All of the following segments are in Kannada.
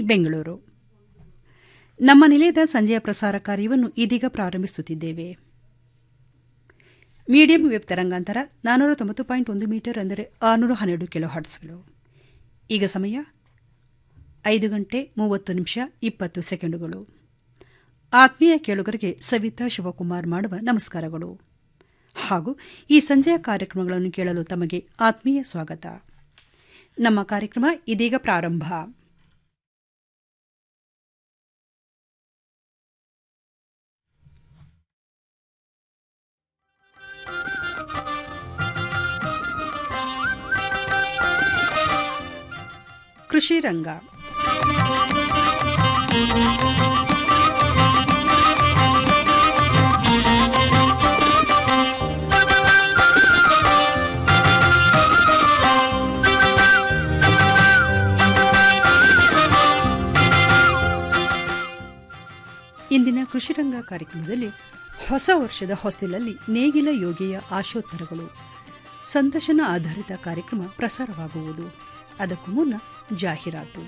ಬೆಂಗಳೂರು ನಮ್ಮ ನಿಲಯದ ಸಂಜೆಯ ಪ್ರಸಾರ ಕಾರ್ಯವನ್ನು ಇದೀಗ ಪ್ರಾರಂಭಿಸುತ್ತಿದ್ದೇವೆ ಮೀಡಿಯಂ ವೆಬ್ ತರಂಗಾಂತರ ನಾನ್ನೂರ ತೊಂಬತ್ತು ಪಾಯಿಂಟ್ ಒಂದು ಮೀಟರ್ ಅಂದರೆ ಆರುನೂರ ಹನ್ನೆರಡು ಕಿಲೋ ಹರ್ಟ್ಸ್ಗಳು ಈಗ ಸಮಯ ಐದು ಗಂಟೆ ಮೂವತ್ತು ನಿಮಿಷ ಇಪ್ಪತ್ತು ಸೆಕೆಂಡುಗಳು ಆತ್ಮೀಯ ಕೇಳುಗರಿಗೆ ಸವಿತಾ ಶಿವಕುಮಾರ್ ಮಾಡುವ ನಮಸ್ಕಾರಗಳು ಹಾಗೂ ಈ ಸಂಜೆಯ ಕಾರ್ಯಕ್ರಮಗಳನ್ನು ಕೇಳಲು ತಮಗೆ ಆತ್ಮೀಯ ಸ್ವಾಗತ ನಮ್ಮ ಕಾರ್ಯಕ್ರಮ ಇದೀಗ ಪ್ರಾರಂಭ ಕೃಷಿ ರಂಗ ಇಂದಿನ ಕೃಷಿರಂಗ ಕಾರ್ಯಕ್ರಮದಲ್ಲಿ ಹೊಸ ವರ್ಷದ ಹೊಸ್ತಿಲಲ್ಲಿ ನೇಗಿಲ ಯೋಗಿಯ ಆಶೋತ್ತರಗಳು ಸಂದರ್ಶನ ಆಧಾರಿತ ಕಾರ್ಯಕ್ರಮ ಪ್ರಸಾರವಾಗುವುದು ಅದಕ್ಕೂ ಮುನ್ನ ಜಾಹೀರಾತು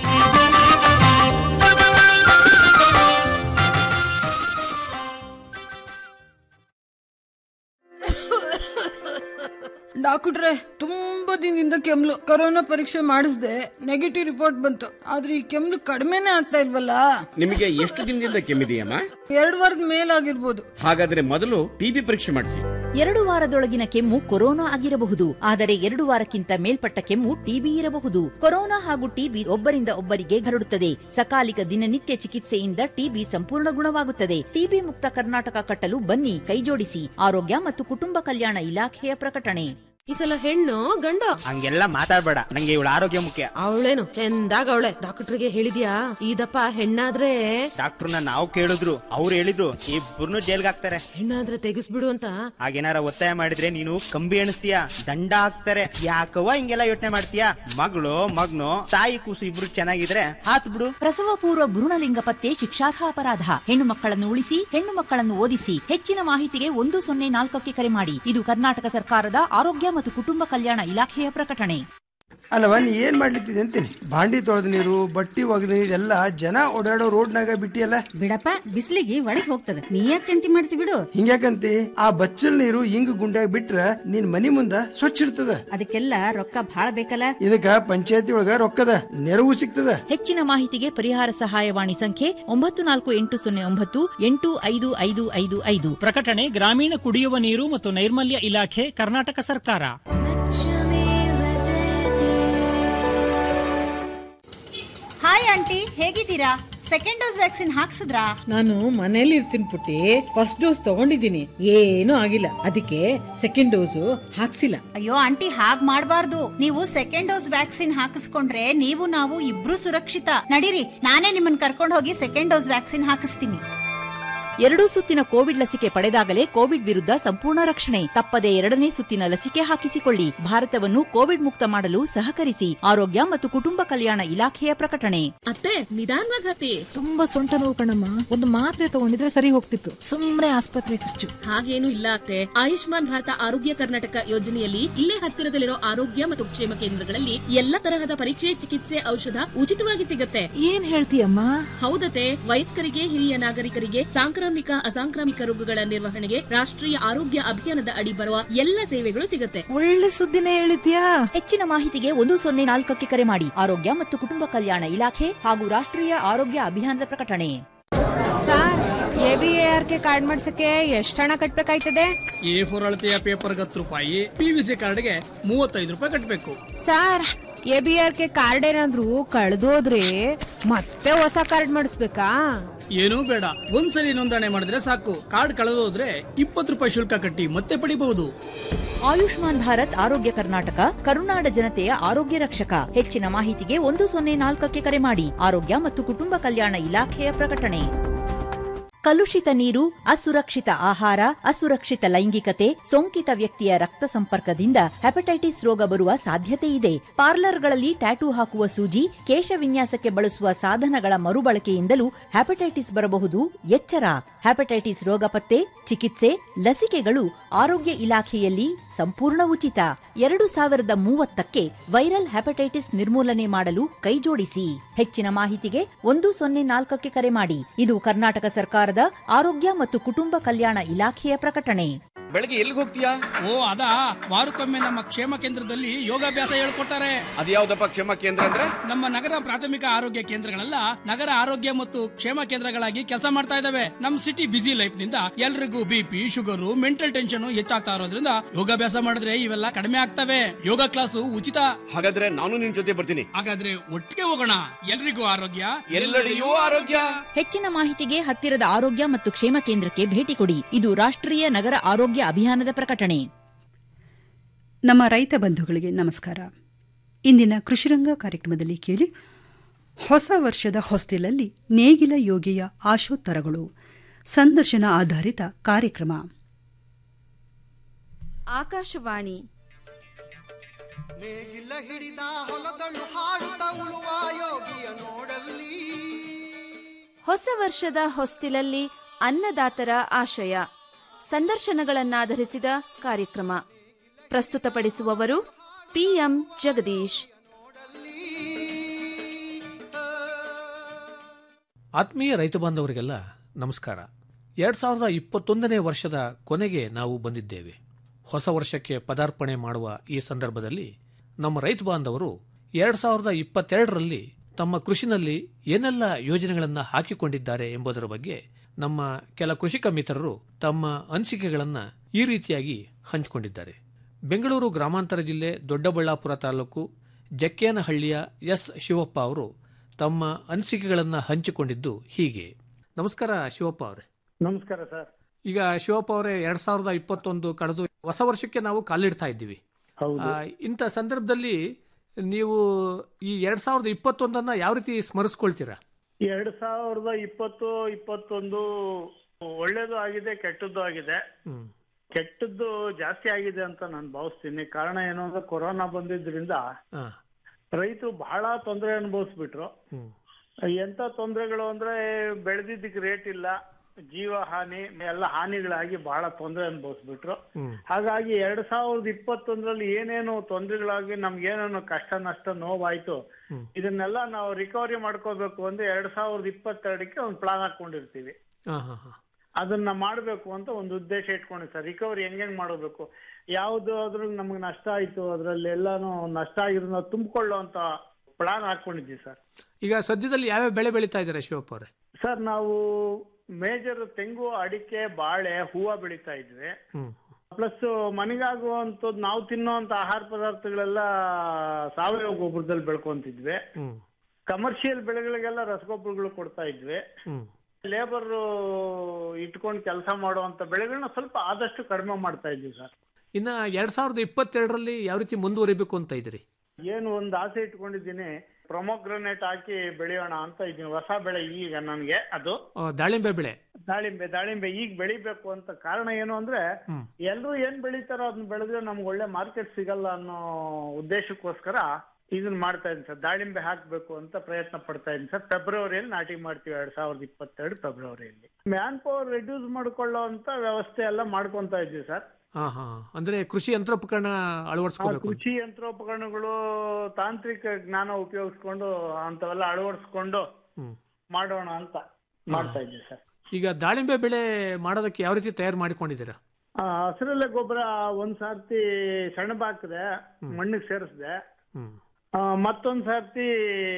ಡಾಕ್ಟ್ರೆ ತುಂಬಾ ದಿನದಿಂದ ಕೆಮ್ಲು ಕೊರೋನಾ ಪರೀಕ್ಷೆ ಮಾಡಿಸ್ದೆ ನೆಗೆಟಿವ್ ರಿಪೋರ್ಟ್ ಬಂತು ಆದ್ರೆ ಈ ಕೆಮ್ಲು ಕಡಿಮೆನೇ ಆಗ್ತಾ ಇಲ್ವಲ್ಲ ನಿಮಗೆ ಎಷ್ಟು ದಿನದಿಂದ ಕೆಮ್ಮಿದೆಯಮ್ಮ ಎರಡು ವಾರದ ಮೇಲಾಗಿರ್ಬೋದು ಹಾಗಾದ್ರೆ ಮೊದಲು ಟಿಬಿ ಪರೀಕ್ಷೆ ಮಾಡಿಸಿ ಎರಡು ವಾರದೊಳಗಿನ ಕೆಮ್ಮು ಕೊರೋನಾ ಆಗಿರಬಹುದು ಆದರೆ ಎರಡು ವಾರಕ್ಕಿಂತ ಮೇಲ್ಪಟ್ಟ ಕೆಮ್ಮು ಟಿಬಿ ಇರಬಹುದು ಕೊರೋನಾ ಹಾಗೂ ಟಿಬಿ ಒಬ್ಬರಿಂದ ಒಬ್ಬರಿಗೆ ಹರಡುತ್ತದೆ ಸಕಾಲಿಕ ದಿನನಿತ್ಯ ಚಿಕಿತ್ಸೆಯಿಂದ ಟಿಬಿ ಸಂಪೂರ್ಣ ಗುಣವಾಗುತ್ತದೆ ಟಿಬಿ ಮುಕ್ತ ಕರ್ನಾಟಕ ಕಟ್ಟಲು ಬನ್ನಿ ಕೈಜೋಡಿಸಿ ಆರೋಗ್ಯ ಮತ್ತು ಕುಟುಂಬ ಕಲ್ಯಾಣ ಇಲಾಖೆಯ ಪ್ರಕಟಣೆ ಈ ಸಲ ಹೆಣ್ಣು ಗಂಡ ಹಂಗೆಲ್ಲ ಮಾತಾಡ್ಬೇಡ ನಂಗೆ ಇವಳ ಆರೋಗ್ಯ ಮುಖ್ಯ ಅವಳೇನು ಚಂದಾಗ ಅವಳೆ ಡಾಕ್ಟರ್ಗೆ ಹೇಳಿದ್ಯಾ ಇದಪ್ಪ ಹೆಣ್ಣಾದ್ರೆ ಡಾಕ್ಟರ್ನ ನಾವು ಕೇಳಿದ್ರು ಅವ್ರು ಹೇಳಿದ್ರು ಇಬ್ಬರನ್ನು ಜೈಲ್ಗೆ ಹಾಕ್ತಾರೆ ಹೆಣ್ಣಾದ್ರೆ ತೆಗಿಸ್ಬಿಡು ಅಂತ ಹಾಗೇನಾರ ಒತ್ತಾಯ ಮಾಡಿದ್ರೆ ನೀನು ಕಂಬಿ ಎಣಿಸ್ತೀಯ ದಂಡ ಹಾಕ್ತಾರೆ ಯಾಕವ್ವ ಹಿಂಗೆಲ್ಲ ಯೋಚನೆ ಮಾಡ್ತೀಯ ಮಗಳು ಮಗ್ನು ತಾಯಿ ಕೂಸು ಇಬ್ರು ಚೆನ್ನಾಗಿದ್ರೆ ಹಾತ್ ಬಿಡು ಪ್ರಸವ ಪೂರ್ವ ಭ್ರೂಣಲಿಂಗ ಪತ್ತೆ ಶಿಕ್ಷಾರ್ಹ ಅಪರಾಧ ಹೆಣ್ಣು ಮಕ್ಕಳನ್ನು ಉಳಿಸಿ ಹೆಣ್ಣು ಮಕ್ಕಳನ್ನು ಓದಿಸಿ ಹೆಚ್ಚಿನ ಮಾಹಿತಿಗೆ ಒಂದು ಸೊನ್ನೆ ನಾಲ್ಕಕ್ಕೆ ಕರೆ ಮಾಡಿ ಇದು ಕರ್ನಾಟಕ ಸರ್ಕಾರದ ಆರೋಗ್ಯ ಮತ್ತು ಕುಟುಂಬ ಕಲ್ಯಾಣ ಇಲಾಖೆಯ ಪ್ರಕಟಣೆ ಅಲ್ಲವ ನೀ ಏನ್ ಮಾಡ್ಲಿತ್ತಿದೆ ಅಂತೀನಿ ಬಾಂಡಿ ತೊಳೆದ ನೀರು ಬಟ್ಟಿ ಒಗೆದ ನೀರು ಎಲ್ಲ ಜನ ಓಡಾಡೋ ರೋಡ್ನಾಗ ಬಿಟ್ಟಿಯಲ್ಲ ಬಿಡಪ್ಪ ಬಿಸಿಲಿಗೆ ಒಳಗ್ ಹೋಗ್ತದ ನೀ ಯಾಕೆ ಚಿಂತೆ ಮಾಡ್ತಿ ಬಿಡು ಹಿಂಗ್ಯಾಕಂತಿ ಆ ಬಚ್ಚಲ್ ನೀರು ಹಿಂಗ್ ಗುಂಡ್ಯಾಗ ಬಿಟ್ರ ನಿನ್ ಮನಿ ಮುಂದ ಸ್ವಚ್ಛ ಇರ್ತದ ಅದಕ್ಕೆಲ್ಲ ರೊಕ್ಕ ಭಾಳ ಬೇಕಲ್ಲ ಇದಕ್ಕ ಪಂಚಾಯತಿ ಒಳಗ ರೊಕ್ಕದ ನೆರವು ಸಿಗ್ತದ ಹೆಚ್ಚಿನ ಮಾಹಿತಿಗೆ ಪರಿಹಾರ ಸಹಾಯವಾಣಿ ಸಂಖ್ಯೆ ಒಂಬತ್ತು ನಾಲ್ಕು ಎಂಟು ಸೊನ್ನೆ ಒಂಬತ್ತು ಎಂಟು ಐದು ಐದು ಐದು ಐದು ಪ್ರಕಟಣೆ ಗ್ರಾಮೀಣ ಕುಡಿಯುವ ನೀರು ಮತ್ತು ನೈರ್ಮಲ್ಯ ಇಲಾಖೆ ಕರ್ನಾಟಕ ಸರ್ಕಾರ ಹಾಯ್ ಆಂಟಿ ಹೇಗಿದ್ದೀರಾ ಸೆಕೆಂಡ್ ಡೋಸ್ ವ್ಯಾಕ್ಸಿನ್ ಹಾಕ್ಸಿದ್ರಾ ನಾನು ಮನೇಲಿ ಇರ್ತೀನಿ ಪುಟ್ಟಿ ಫಸ್ಟ್ ಡೋಸ್ ತಗೊಂಡಿದ್ದೀನಿ ಏನೂ ಆಗಿಲ್ಲ ಅದಕ್ಕೆ ಸೆಕೆಂಡ್ ಡೋಸು ಹಾಕ್ಸಿಲ್ಲ ಅಯ್ಯೋ ಆಂಟಿ ಹಾಗ್ ಮಾಡ್ಬಾರ್ದು ನೀವು ಸೆಕೆಂಡ್ ಡೋಸ್ ವ್ಯಾಕ್ಸಿನ್ ಹಾಕಿಸ್ಕೊಂಡ್ರೆ ನೀವು ನಾವು ಇಬ್ರು ಸುರಕ್ಷಿತ ನಡೀರಿ ನಾನೇ ನಿಮ್ಮನ್ನ ಕರ್ಕೊಂಡು ಹೋಗಿ ಸೆಕೆಂಡ್ ಡೋಸ್ ವ್ಯಾಕ್ಸಿನ್ ಹಾಕಿಸ್ತೀನಿ ಎರಡೂ ಸುತ್ತಿನ ಕೋವಿಡ್ ಲಸಿಕೆ ಪಡೆದಾಗಲೇ ಕೋವಿಡ್ ವಿರುದ್ಧ ಸಂಪೂರ್ಣ ರಕ್ಷಣೆ ತಪ್ಪದೆ ಎರಡನೇ ಸುತ್ತಿನ ಲಸಿಕೆ ಹಾಕಿಸಿಕೊಳ್ಳಿ ಭಾರತವನ್ನು ಕೋವಿಡ್ ಮುಕ್ತ ಮಾಡಲು ಸಹಕರಿಸಿ ಆರೋಗ್ಯ ಮತ್ತು ಕುಟುಂಬ ಕಲ್ಯಾಣ ಇಲಾಖೆಯ ಪ್ರಕಟಣೆ ಅತ್ತೆ ನಿಧಾನವಾಗಿ ಹತ್ತಿ ತುಂಬಾ ಸೊಂಟ ನೋವು ಕಣಮ್ಮ ಒಂದು ಮಾತ್ರೆ ತಗೊಂಡಿದ್ರೆ ಸರಿ ಹೋಗ್ತಿತ್ತು ಸುಮ್ಮನೆ ಆಸ್ಪತ್ರೆ ಖರ್ಚು ಹಾಗೇನು ಇಲ್ಲ ಅತ್ತೆ ಆಯುಷ್ಮಾನ್ ಭಾರತ ಆರೋಗ್ಯ ಕರ್ನಾಟಕ ಯೋಜನೆಯಲ್ಲಿ ಇಲ್ಲೇ ಹತ್ತಿರದಲ್ಲಿರೋ ಆರೋಗ್ಯ ಮತ್ತು ಕ್ಷೇಮ ಕೇಂದ್ರಗಳಲ್ಲಿ ಎಲ್ಲ ತರಹದ ಪರೀಕ್ಷೆ ಚಿಕಿತ್ಸೆ ಔಷಧ ಉಚಿತವಾಗಿ ಸಿಗುತ್ತೆ ಏನ್ ಹೇಳ್ತೀಯಮ್ಮ ಹೌದತೆ ವಯಸ್ಕರಿಗೆ ಹಿರಿಯ ನಾಗರಿಕರಿಗೆ ಸಾಂಕ್ರಾಮಿಕ ಅಸಾಂಕ್ರಾಮಿಕ ರೋಗಗಳ ನಿರ್ವಹಣೆಗೆ ರಾಷ್ಟ್ರೀಯ ಆರೋಗ್ಯ ಅಭಿಯಾನದ ಅಡಿ ಬರುವ ಎಲ್ಲ ಸೇವೆಗಳು ಸಿಗುತ್ತೆ ಒಳ್ಳೆ ಸುದ್ದಿನೇ ಹೇಳಿದ್ಯಾ ಹೆಚ್ಚಿನ ಮಾಹಿತಿಗೆ ಒಂದು ಸೊನ್ನೆ ನಾಲ್ಕಕ್ಕೆ ಕರೆ ಮಾಡಿ ಆರೋಗ್ಯ ಮತ್ತು ಕುಟುಂಬ ಕಲ್ಯಾಣ ಇಲಾಖೆ ಹಾಗೂ ರಾಷ್ಟ್ರೀಯ ಆರೋಗ್ಯ ಅಭಿಯಾನದ ಪ್ರಕಟಣೆ sir A B A R K card ಮಾಡ್ಸಕ್ಕೆ ಎಷ್ಟು ಹಣ ಕಟ್ಬೇಕಾಯ್ತದೆ ಎ ಫೋರ್ ಅಳತೆಯ ಪೇಪರ್ಗೆ ಹತ್ತು ರೂಪಾಯಿ ಪಿ ವಿ ಸಿ ಕಾರ್ಡ್ಗೆ ಮೂವತ್ತೈದು ರೂಪಾಯಿ ಕಟ್ಟಬೇಕು sir A B R K card ಏನಾದ್ರು ಕಳ್ದೋದ್ರೆ ಮತ್ತೆ ಹೊಸ ಕಾರ್ಡ್ ಮಾಡಿಸ್ಬೇಕಾ ಏನೂ ಬೇಡ ಒಂದ್ಸಲಿ ನೋಂದಣಿ ಮಾಡಿದ್ರೆ ಸಾಕು ಕಾರ್ಡ್ ಕಳೆದೋದ್ರೆ ಇಪ್ಪತ್ತು ರೂಪಾಯಿ ಶುಲ್ಕ ಕಟ್ಟಿ ಮತ್ತೆ ಪಡಿಬಹುದು ಆಯುಷ್ಮಾನ್ ಭಾರತ್ ಆರೋಗ್ಯ ಕರ್ನಾಟಕ ಕರುನಾಡ ಜನತೆಯ ಆರೋಗ್ಯ ರಕ್ಷಕ ಹೆಚ್ಚಿನ ಮಾಹಿತಿಗೆ ಒಂದು ಸೊನ್ನೆ ನಾಲ್ಕಕ್ಕೆ ಕರೆ ಮಾಡಿ ಆರೋಗ್ಯ ಮತ್ತು ಕುಟುಂಬ ಕಲ್ಯಾಣ ಇಲಾಖೆಯ ಪ್ರಕಟಣೆ ಕಲುಷಿತ ನೀರು ಅಸುರಕ್ಷಿತ ಆಹಾರ ಅಸುರಕ್ಷಿತ ಲೈಂಗಿಕತೆ ಸೋಂಕಿತ ವ್ಯಕ್ತಿಯ ರಕ್ತ ಸಂಪರ್ಕದಿಂದ ಹೆಪಟೈಟಿಸ್ ರೋಗ ಬರುವ ಸಾಧ್ಯತೆ ಇದೆ ಪಾರ್ಲರ್ಗಳಲ್ಲಿ ಟ್ಯಾಟೂ ಹಾಕುವ ಸೂಜಿ ಕೇಶ ವಿನ್ಯಾಸಕ್ಕೆ ಬಳಸುವ ಸಾಧನಗಳ ಮರುಬಳಕೆಯಿಂದಲೂ ಹೆಪಟೈಟಿಸ್ ಬರಬಹುದು ಎಚ್ಚರ ಹೆಪಟೈಟಿಸ್ ರೋಗ ಪತ್ತೆ ಚಿಕಿತ್ಸೆ ಲಸಿಕೆಗಳು ಆರೋಗ್ಯ ಇಲಾಖೆಯಲ್ಲಿ ಸಂಪೂರ್ಣ ಉಚಿತ ಎರಡು ಸಾವಿರದ ಮೂವತ್ತಕ್ಕೆ ವೈರಲ್ ಹೆಪಟೈಟಿಸ್ ನಿರ್ಮೂಲನೆ ಮಾಡಲು ಕೈಜೋಡಿಸಿ ಹೆಚ್ಚಿನ ಮಾಹಿತಿಗೆ ಒಂದು ಸೊನ್ನೆ ನಾಲ್ಕಕ್ಕೆ ಕರೆ ಮಾಡಿ ಇದು ಕರ್ನಾಟಕ ಸರ್ಕಾರದ ಆರೋಗ್ಯ ಮತ್ತು ಕುಟುಂಬ ಕಲ್ಯಾಣ ಇಲಾಖೆಯ ಪ್ರಕಟಣೆ ಬೆಳಗ್ಗೆ ಎಲ್ಲಿಗೆ ಹೋಗ್ತೀಯಾ ಓ ಅದಾ ವಾರಕ್ಕೊಮ್ಮೆ ನಮ್ಮ ಕ್ಷೇಮ ಕೇಂದ್ರದಲ್ಲಿ ಯೋಗಾಭ್ಯಾಸ ಹೇಳ್ಕೊಡ್ತಾರೆ ಅದ್ಯಾವ್ದಪ್ಪ ಕ್ಷೇಮ ಕೇಂದ್ರ ಅಂದ್ರೆ ನಮ್ಮ ನಗರ ಪ್ರಾಥಮಿಕ ಆರೋಗ್ಯ ಕೇಂದ್ರಗಳೆಲ್ಲ ನಗರ ಆರೋಗ್ಯ ಮತ್ತು ಕ್ಷೇಮ ಕೇಂದ್ರಗಳಾಗಿ ಕೆಲಸ ಮಾಡ್ತಾ ಇದಾವೆ ನಮ್ ಸಿಟಿ ಬಿಸಿ ಲೈಫ್ ನಿಂದ ಎಲ್ರಿಗೂ ಬಿಪಿ ಶುಗರ್ ಮೆಂಟಲ್ ಟೆನ್ಷನ್ ಹೆಚ್ಚಾಗ್ತಾ ಇರೋದ್ರಿಂದ ಯೋಗಾಭ್ಯಾಸ ಮಾಡಿದ್ರೆ ಇವೆಲ್ಲ ಕಡಿಮೆ ಆಗ್ತವೆ ಯೋಗ ಕ್ಲಾಸು ಉಚಿತ ಹಾಗಾದ್ರೆ ನಾನು ನಿನ್ ಜೊತೆ ಬರ್ತೀನಿ ಹಾಗಾದ್ರೆ ಒಟ್ಟಿಗೆ ಹೋಗೋಣ ಎಲ್ರಿಗೂ ಆರೋಗ್ಯ ಎಲ್ಲೆಡೆಯೂ ಆರೋಗ್ಯ ಹೆಚ್ಚಿನ ಮಾಹಿತಿಗೆ ಹತ್ತಿರದ ಆರೋಗ್ಯ ಮತ್ತು ಕ್ಷೇಮ ಕೇಂದ್ರಕ್ಕೆ ಭೇಟಿ ಕೊಡಿ ಇದು ರಾಷ್ಟ್ರೀಯ ನಗರ ಆರೋಗ್ಯ ಅಭಿಯಾನದ ಪ್ರಕಟಣೆ ನಮ್ಮ ರೈತ ಬಂಧುಗಳಿಗೆ ನಮಸ್ಕಾರ ಇಂದಿನ ಕೃಷಿರಂಗ ಕಾರ್ಯಕ್ರಮದಲ್ಲಿ ಕೇಳಿ ಹೊಸ ವರ್ಷದ ಹೊಸ್ತಿಲಲ್ಲಿ ನೇಗಿಲ ಯೋಗಿಯ ಆಶೋತ್ತರಗಳು ಸಂದರ್ಶನ ಆಧಾರಿತ ಕಾರ್ಯಕ್ರಮ ಆಕಾಶವಾಣಿ ನೇಗಿಲ ಹಿಡಿದ ಹೊಲದಳು ಹಾಡುತ್ತ ಉಳುವ ಯೋಗಿಯ ನೋಡಲ್ಲಿ ಹೊಸ ವರ್ಷದ ಹೊಸ್ತಿಲಲ್ಲಿ ಅನ್ನದಾತರ ಆಶಯ ಸಂದರ್ಶನಗಳನ್ನಾಧರಿಸಿದ ಕಾರ್ಯಕ್ರಮ ಪ್ರಸ್ತುತಪಡಿಸುವವರು ಪಿಎಂ ಜಗದೀಶ್ ಆತ್ಮೀಯ ರೈತ ಬಾಂಧವರಿಗೆಲ್ಲ ನಮಸ್ಕಾರ ಎರಡ್ ಸಾವಿರದ ಇಪ್ಪತ್ತೊಂದನೇ ವರ್ಷದ ಕೊನೆಗೆ ನಾವು ಬಂದಿದ್ದೇವೆ ಹೊಸ ವರ್ಷಕ್ಕೆ ಪದಾರ್ಪಣೆ ಮಾಡುವ ಈ ಸಂದರ್ಭದಲ್ಲಿ ನಮ್ಮ ರೈತ ಬಾಂಧವರು ಎರಡ್ ಸಾವಿರದ ಇಪ್ಪತ್ತೆರಡರಲ್ಲಿ ತಮ್ಮ ಕೃಷಿನಲ್ಲಿ ಏನೆಲ್ಲ ಯೋಜನೆಗಳನ್ನು ಹಾಕಿಕೊಂಡಿದ್ದಾರೆ ಎಂಬುದರ ಬಗ್ಗೆ ನಮ್ಮ ಕೆಲ ಕೃಷಿಕ ಮಿತ್ರರು ತಮ್ಮ ಅನಿಸಿಕೆಗಳನ್ನು ಈ ರೀತಿಯಾಗಿ ಹಂಚಿಕೊಂಡಿದ್ದಾರೆ ಬೆಂಗಳೂರು ಗ್ರಾಮಾಂತರ ಜಿಲ್ಲೆ ದೊಡ್ಡಬಳ್ಳಾಪುರ ತಾಲೂಕು ಜಕ್ಕೇನಹಳ್ಳಿಯ ಎಸ್ ಶಿವಪ್ಪ ಅವರು ತಮ್ಮ ಅನಿಸಿಕೆಗಳನ್ನು ಹಂಚಿಕೊಂಡಿದ್ದು ಹೀಗೆ ನಮಸ್ಕಾರ ಶಿವಪ್ಪ ಅವರೇ ನಮಸ್ಕಾರ ಸರ್ ಈಗ ಶಿವಪ್ಪ ಅವರೇ ಎರಡ್ ಸಾವಿರದ ಇಪ್ಪತ್ತೊಂದು ಕಳೆದು ಹೊಸ ವರ್ಷಕ್ಕೆ ನಾವು ಕಾಲಿಡ್ತಾ ಇದ್ದೀವಿ ಹೌದು. ಆ, ಇಂಥ ಸಂದರ್ಭದಲ್ಲಿ ನೀವು ಈ ಎರಡ್ ಸಾವಿರದ ಇಪ್ಪತ್ತೊಂದನ್ನ ಯಾವ ರೀತಿ ಸ್ಮರಿಸ್ಕೊಳ್ತೀರಾ ಎರಡ್ ಸಾವಿರದ ಇಪ್ಪತ್ತು ಇಪ್ಪತ್ತೊಂದು ಒಳ್ಳೇದು ಆಗಿದೆ ಕೆಟ್ಟದ್ದು ಆಗಿದೆ ಕೆಟ್ಟದ್ದು ಜಾಸ್ತಿ ಆಗಿದೆ ಅಂತ ನಾನು ಭಾವಿಸ್ತೀನಿ ಕಾರಣ ಏನು ಅಂದ್ರೆ ಕೊರೋನಾ ಬಂದಿದ್ರಿಂದ ಹಾ. ರೈತರು ಬಹಳ ತೊಂದರೆ ಅನುಭವಿಸ್ಬಿಟ್ರು ಎಂತ ತೊಂದರೆಗಳು ಅಂದ್ರೆ ಬೆಳೆದಿದ್ದಕ್ಕೆ ರೇಟ್ ಇಲ್ಲ ಜೀವ ಹಾನಿ ಎಲ್ಲ ಹಾನಿಗಳಾಗಿ ಬಹಳ ತೊಂದರೆ ಅನುಭವಿಸ್ಬಿಟ್ರು ಹಾಗಾಗಿ ಎರಡ್ ಸಾವಿರದ ಇಪ್ಪತ್ತೊಂದರಲ್ಲಿ ಏನೇನು ತೊಂದರೆಗಳಾಗಿ ನಮ್ಗೆ ಏನೇನು ಕಷ್ಟ ನಷ್ಟ ನೋವಾಯ್ತು ಇದನ್ನೆಲ್ಲ ನಾವು ರಿಕವರಿ ಮಾಡ್ಕೋಬೇಕು ಅಂದ್ರೆ ಎರಡ್ ಸಾವಿರದ ಇಪ್ಪತ್ತೆರಡಕ್ಕೆ ಒಂದು ಪ್ಲಾನ್ ಹಾಕೊಂಡಿರ್ತೀವಿ ಹಾ, ಹಾ, ಹಾ. ಅದನ್ನ ಮಾಡ್ಬೇಕು ಅಂತ ಒಂದು ಉದ್ದೇಶ ಇಟ್ಕೊಂಡಿವಿ ಸರ್ ರಿಕವರಿ ಹೆಂಗ್ ಹೆಂಗ್ ಮಾಡಬೇಕು ಯಾವ್ದು ಅದ್ರಲ್ಲಿ ನಮ್ಗೆ ನಷ್ಟ ಆಯ್ತು ಅದ್ರಲ್ಲಿ ಎಲ್ಲಾನು ನಷ್ಟ ಆಗಿರೋದನ್ನ ತುಂಬಿಕೊಳ್ಳೋ ಅಂತ ಪ್ಲಾನ್ ಹಾಕೊಂಡಿದ್ವಿ ಸರ್ ಈಗ ಸದ್ಯದಲ್ಲಿ ಯಾವ್ಯಾವ ಬೆಳೆ ಬೆಳೀತಾ ಇದ್ದಾರೆ ಶಿವಪ್ಪ ಅವರೇ ಸರ್ ನಾವು ಮೇಜರ್ ತೆಂಗು ಅಡಿಕೆ ಬಾಳೆ ಹೂವ ಬೆಳಿತಾ ಇದ್ವಿ ಹ್ಮ್ ಪ್ಲಸ್ ಮನೆಗಾಗುವಂಥದ್ದು ನಾವು ತಿನ್ನೋಂತ ಆಹಾರ ಪದಾರ್ಥಗಳೆಲ್ಲ ಸಾವಯವ ಗೊಬ್ಬರದಲ್ಲಿ ಬೆಳ್ಕೊಂತಿದ್ವಿ ಹ್ಮ್ ಕಮರ್ಷಿಯಲ್ ಬೆಳೆಗಳಿಗೆಲ್ಲ ರಸಗೊಬ್ಬರಗಳು ಕೊಡ್ತಾ ಇದ್ವಿ ಹ್ಮ್ ಲೇಬರ್ ಇಟ್ಕೊಂಡು ಕೆಲಸ ಮಾಡುವಂತ ಬೆಳೆಗಳನ್ನ ಸ್ವಲ್ಪ ಆದಷ್ಟು ಕಡಿಮೆ ಮಾಡ್ತಾ ಇದ್ವಿ ಸರ್ ಇನ್ನ ಎರಡ್ ಸಾವಿರದ ಇಪ್ಪತ್ತೆರಡರಲ್ಲಿ ಯಾವ ರೀತಿ ಮುಂದುವರಿಬೇಕು ಅಂತ ಇದ್ರಿ ಏನು ಒಂದು ಆಸೆ ಇಟ್ಕೊಂಡಿದ್ದೀನಿ ಪ್ರೊಮೋಗ್ರನೇಟ್ ಹಾಕಿ ಬೆಳೆಯೋಣ ಅಂತ ಇದ್ದೀನಿ ಹೊಸ ಬೆಳೆ ಈಗ ನನಗೆ ಅದು ಆ, ದಾಳಿಂಬೆ ಬೆಳೆ ದಾಳಿಂಬೆ ದಾಳಿಂಬೆ ಈಗ ಬೆಳಿಬೇಕು ಅಂತ ಕಾರಣ ಏನು ಅಂದ್ರೆ ಹ್ಮ್. ಎಲ್ಲರೂ ಏನ್ ಬೆಳಿತಾರೋ ಅದನ್ನ ಬೆಳೆದ್ರೆ ನಮ್ಗೆ ಒಳ್ಳೆ ಮಾರ್ಕೆಟ್ ಸಿಗಲ್ಲ ಅನ್ನೋ ಉದ್ದೇಶಕ್ಕೋಸ್ಕರ ಇದನ್ನ ಮಾಡ್ತಾ ಇದ್ದೀನಿ ಸರ್ ದಾಳಿಂಬೆ ಹಾಕ್ಬೇಕು ಅಂತ ಪ್ರಯತ್ನ ಪಡ್ತಾ ಇದ್ದೀನಿ ಸರ್ ಫೆಬ್ರವರಿಯಲ್ಲಿ ನಾಟಿ ಮಾಡ್ತೀವಿ ಎರಡ್ ಸಾವಿರದ ಇಪ್ಪತ್ತೆರಡು ಫೆಬ್ರವರಿಯಲ್ಲಿ ಮ್ಯಾನ್ ಪವರ್ ರೆಡ್ಯೂಸ್ ಮಾಡ್ಕೊಳ್ಳೋ ಅಂತ ವ್ಯವಸ್ಥೆ ಎಲ್ಲ ಮಾಡ್ಕೊಂತ ಇದ್ವಿ ಸರ್ ಹಾ ಹಾ ಅಂದ್ರೆ ಕೃಷಿ ಯಂತ್ರೋಪಕರಣ ಆ ಅಳವಡಿಸ್ಕೋಬೇಕು ಕೃಷಿ ಯಂತ್ರೋಪಕರಣಗಳು ತಾಂತ್ರಿಕ ಜ್ಞಾನ ಉಪಯೋಗಿಸ್ಕೊಂಡು ಅಂತವೆಲ್ಲ ಅಳವಡಿಸ್ಕೊಂಡು ಹ್ಮ್. ಮಾಡೋಣ ಅಂತ ಮಾಡ್ತಾ ಇದ್ದೀವಿ ಸರ್ ಈಗ ದಾಳಿಂಬೆ ಬೆಳೆ ಮಾಡೋದಕ್ಕೆ ಯಾವ ರೀತಿ ತಯಾರು ಮಾಡಿಕೊಂಡಿದ್ದೀರಾ ಆ, ಹಸಿರೆಲೆ ಗೊಬ್ಬರ ಒಂದ್ ಸರ್ತಿ ಸೆಣಬಾಕ್ದೆ ಮಣ್ಣಿಗೆ ಸೇರಿಸ್ದೆ ಹ್ಮ್ ಆ, ಮತ್ತೊಂದ್ ಸರ್ತಿ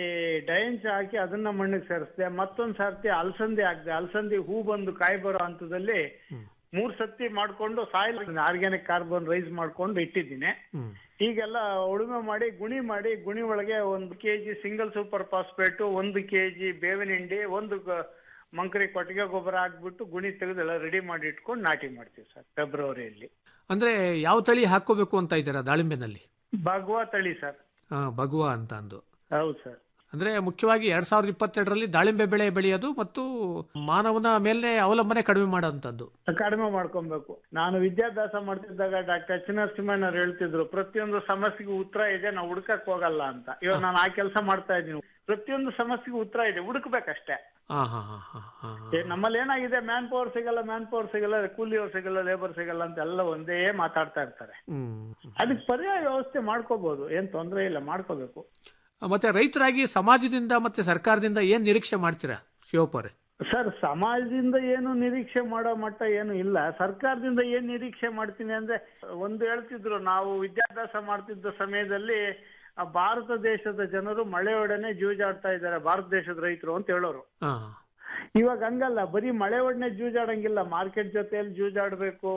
ಡೈನ್ಸ್ ಹಾಕಿ ಅದನ್ನ ಮಣ್ಣಿಗೆ ಸೇರಿಸ್ದೆ ಮತ್ತೊಂದ್ ಸರ್ತಿ ಅಲಸಂದಿ ಹಾಕ್ದೆ ಅಲಸಂದಿ ಹೂ ಬಂದು ಕಾಯಿ ಬರೋ ಹಂತದಲ್ಲಿ ಮೂರ್ ಸತಿ ಮಾಡ್ಕೊಂಡು ಸಾಯಿಲ್ ಆರ್ಗ್ಯಾನಿಕ್ ಕಾರ್ಬನ್ ರೈಸ್ ಮಾಡ್ಕೊಂಡು ಇಟ್ಟಿದ್ದೀನಿ ಹ್ಮ್ ಹೀಗೆಲ್ಲ ಉಳುಮೆ ಮಾಡಿ ಗುಣಿ ಮಾಡಿ ಗುಣಿ ಒಳಗೆ ಒಂದು ಕೆಜಿ ಸಿಂಗಲ್ ಸೂಪರ್ ಫಾಸ್ಫೇಟ್ ಒಂದು ಕೆಜಿ ಬೇವಿನ ಹಿಂಡಿ ಒಂದು ಗ- ಮಂಕರಿ ಕೊಟ್ಟಿಗೆ ಗೊಬ್ಬರ ಹಾಕ್ಬಿಟ್ಟು ಗುಣಿ ತೆಗೆದೆಲ್ಲ ರೆಡಿ ಮಾಡಿ ಇಟ್ಕೊಂಡು ನಾಟಿ ಮಾಡ್ತೀವಿ ಸರ್ ಫೆಬ್ರವರಿಯಲ್ಲಿ ಅಂದ್ರೆ ಯಾವ ತಳಿ ಹಾಕೋಬೇಕು ಅಂತ ಇದ್ದೀರಾ ದಾಳಿಂಬೆನಲ್ಲಿ ಭಗವಾ ತಳಿ ಸರ್ ಆ, ಭಗವಾ ಅಂತ ಅಂದು ಹೌದು ಸರ್ ಅಂದ್ರೆ ಮುಖ್ಯವಾಗಿ ಎರಡ್ ಸಾವಿರದ ಇಪ್ಪತ್ತೆರಡರಲ್ಲಿ ದಾಳಿಂಬೆ ಬೆಳೆ ಬೆಳೆಯೋದು ಮತ್ತು ಮಾನವನ ಮೇಲೆ ಅವಲಂಬನೆ ಕಡಿಮೆ ಮಾಡೋಂಥದ್ದು ಕಡಿಮೆ ಮಾಡ್ಕೊಬೇಕು ನಾನು ವಿದ್ಯಾಭ್ಯಾಸ ಮಾಡ್ತಿದ್ದಾಗ ಡಾಕ್ಟರ್ ಎಚ್ ನರಸಿಂಹಣ್ಣವ್ರು ಹೇಳ್ತಿದ್ರು ಪ್ರತಿಯೊಂದು ಸಮಸ್ಯೆಗೂ ಉತ್ತರ ಇದೆ ನಾವು ಹುಡ್ಕಕ್ ಹೋಗಲ್ಲ ಅಂತ ಇವಾಗ ನಾನು ಆ ಕೆಲಸ ಮಾಡ್ತಾ ಇದ್ದೀನಿ ಪ್ರತಿಯೊಂದು ಸಮಸ್ಯೆಗೂ ಉತ್ತರ ಇದೆ ಹುಡುಕ್ಬೇಕಷ್ಟೇ ಹಾ ಹಾ ಹಾ ಹಾ ಹಾ ಏ, ನಮ್ಮಲ್ಲಿ ಏನಾಗಿದೆ ಮ್ಯಾನ್ ಪವರ್ ಸಿಗಲ್ಲ ಮ್ಯಾನ್ ಪವರ್ ಸಿಗಲ್ಲ ಕೂಲಿಯವ್ರು ಸಿಗಲ್ಲ ಲೇಬರ್ ಸಿಗಲ್ಲ ಅಂತ ಎಲ್ಲ ಒಂದೇ ಮಾತಾಡ್ತಾ ಇರ್ತಾರೆ ಹ್ಮ್ ಅದಕ್ಕೆ ಪರ್ಯಾಯ ವ್ಯವಸ್ಥೆ ಮಾಡ್ಕೋಬಹುದು ಏನ್ ತೊಂದರೆ ಇಲ್ಲ ಮಾಡ್ಕೋಬೇಕು ಮತ್ತೆ ರೈತರಾಗಿ ಸಮಾಜದಿಂದ ಮತ್ತೆ ಸರ್ಕಾರದಿಂದ ಏನ್ ನಿರೀಕ್ಷೆ ಮಾಡ್ತೀರಾ ಶಿವಪ್ಪರೇ ಸರ್ ಸಮಾಜದಿಂದ ಏನು ನಿರೀಕ್ಷೆ ಮಾಡೋ ಮಟ್ಟ ಏನು ಇಲ್ಲ ಸರ್ಕಾರದಿಂದ ಏನ್ ನಿರೀಕ್ಷೆ ಮಾಡ್ತೀನಿ ಅಂದ್ರೆ ಒಂದು ಹೇಳ್ತಿದ್ರು ನಾವು ವಿದ್ಯಾಭ್ಯಾಸ ಮಾಡ್ತಿದ್ದ ಸಮಯದಲ್ಲಿ ಆ ಭಾರತ ದೇಶದ ಜನರು ಮಳೆಯೊಡನೆ ಜೂಜಾಡ್ತಾ ಇದ್ದಾರೆ ಭಾರತ ದೇಶದ ರೈತರು ಅಂತ ಹೇಳೋರು ಹಾ ಇವಾಗ ಹಂಗಲ್ಲ ಬರೀ ಮಳೆ ಒಡನೆ ಜೂಜಾಡಂಗಿಲ್ಲ ಮಾರ್ಕೆಟ್ ಜೊತೆಯಲ್ಲಿ ಜೂಜಾಡ್ಬೇಕು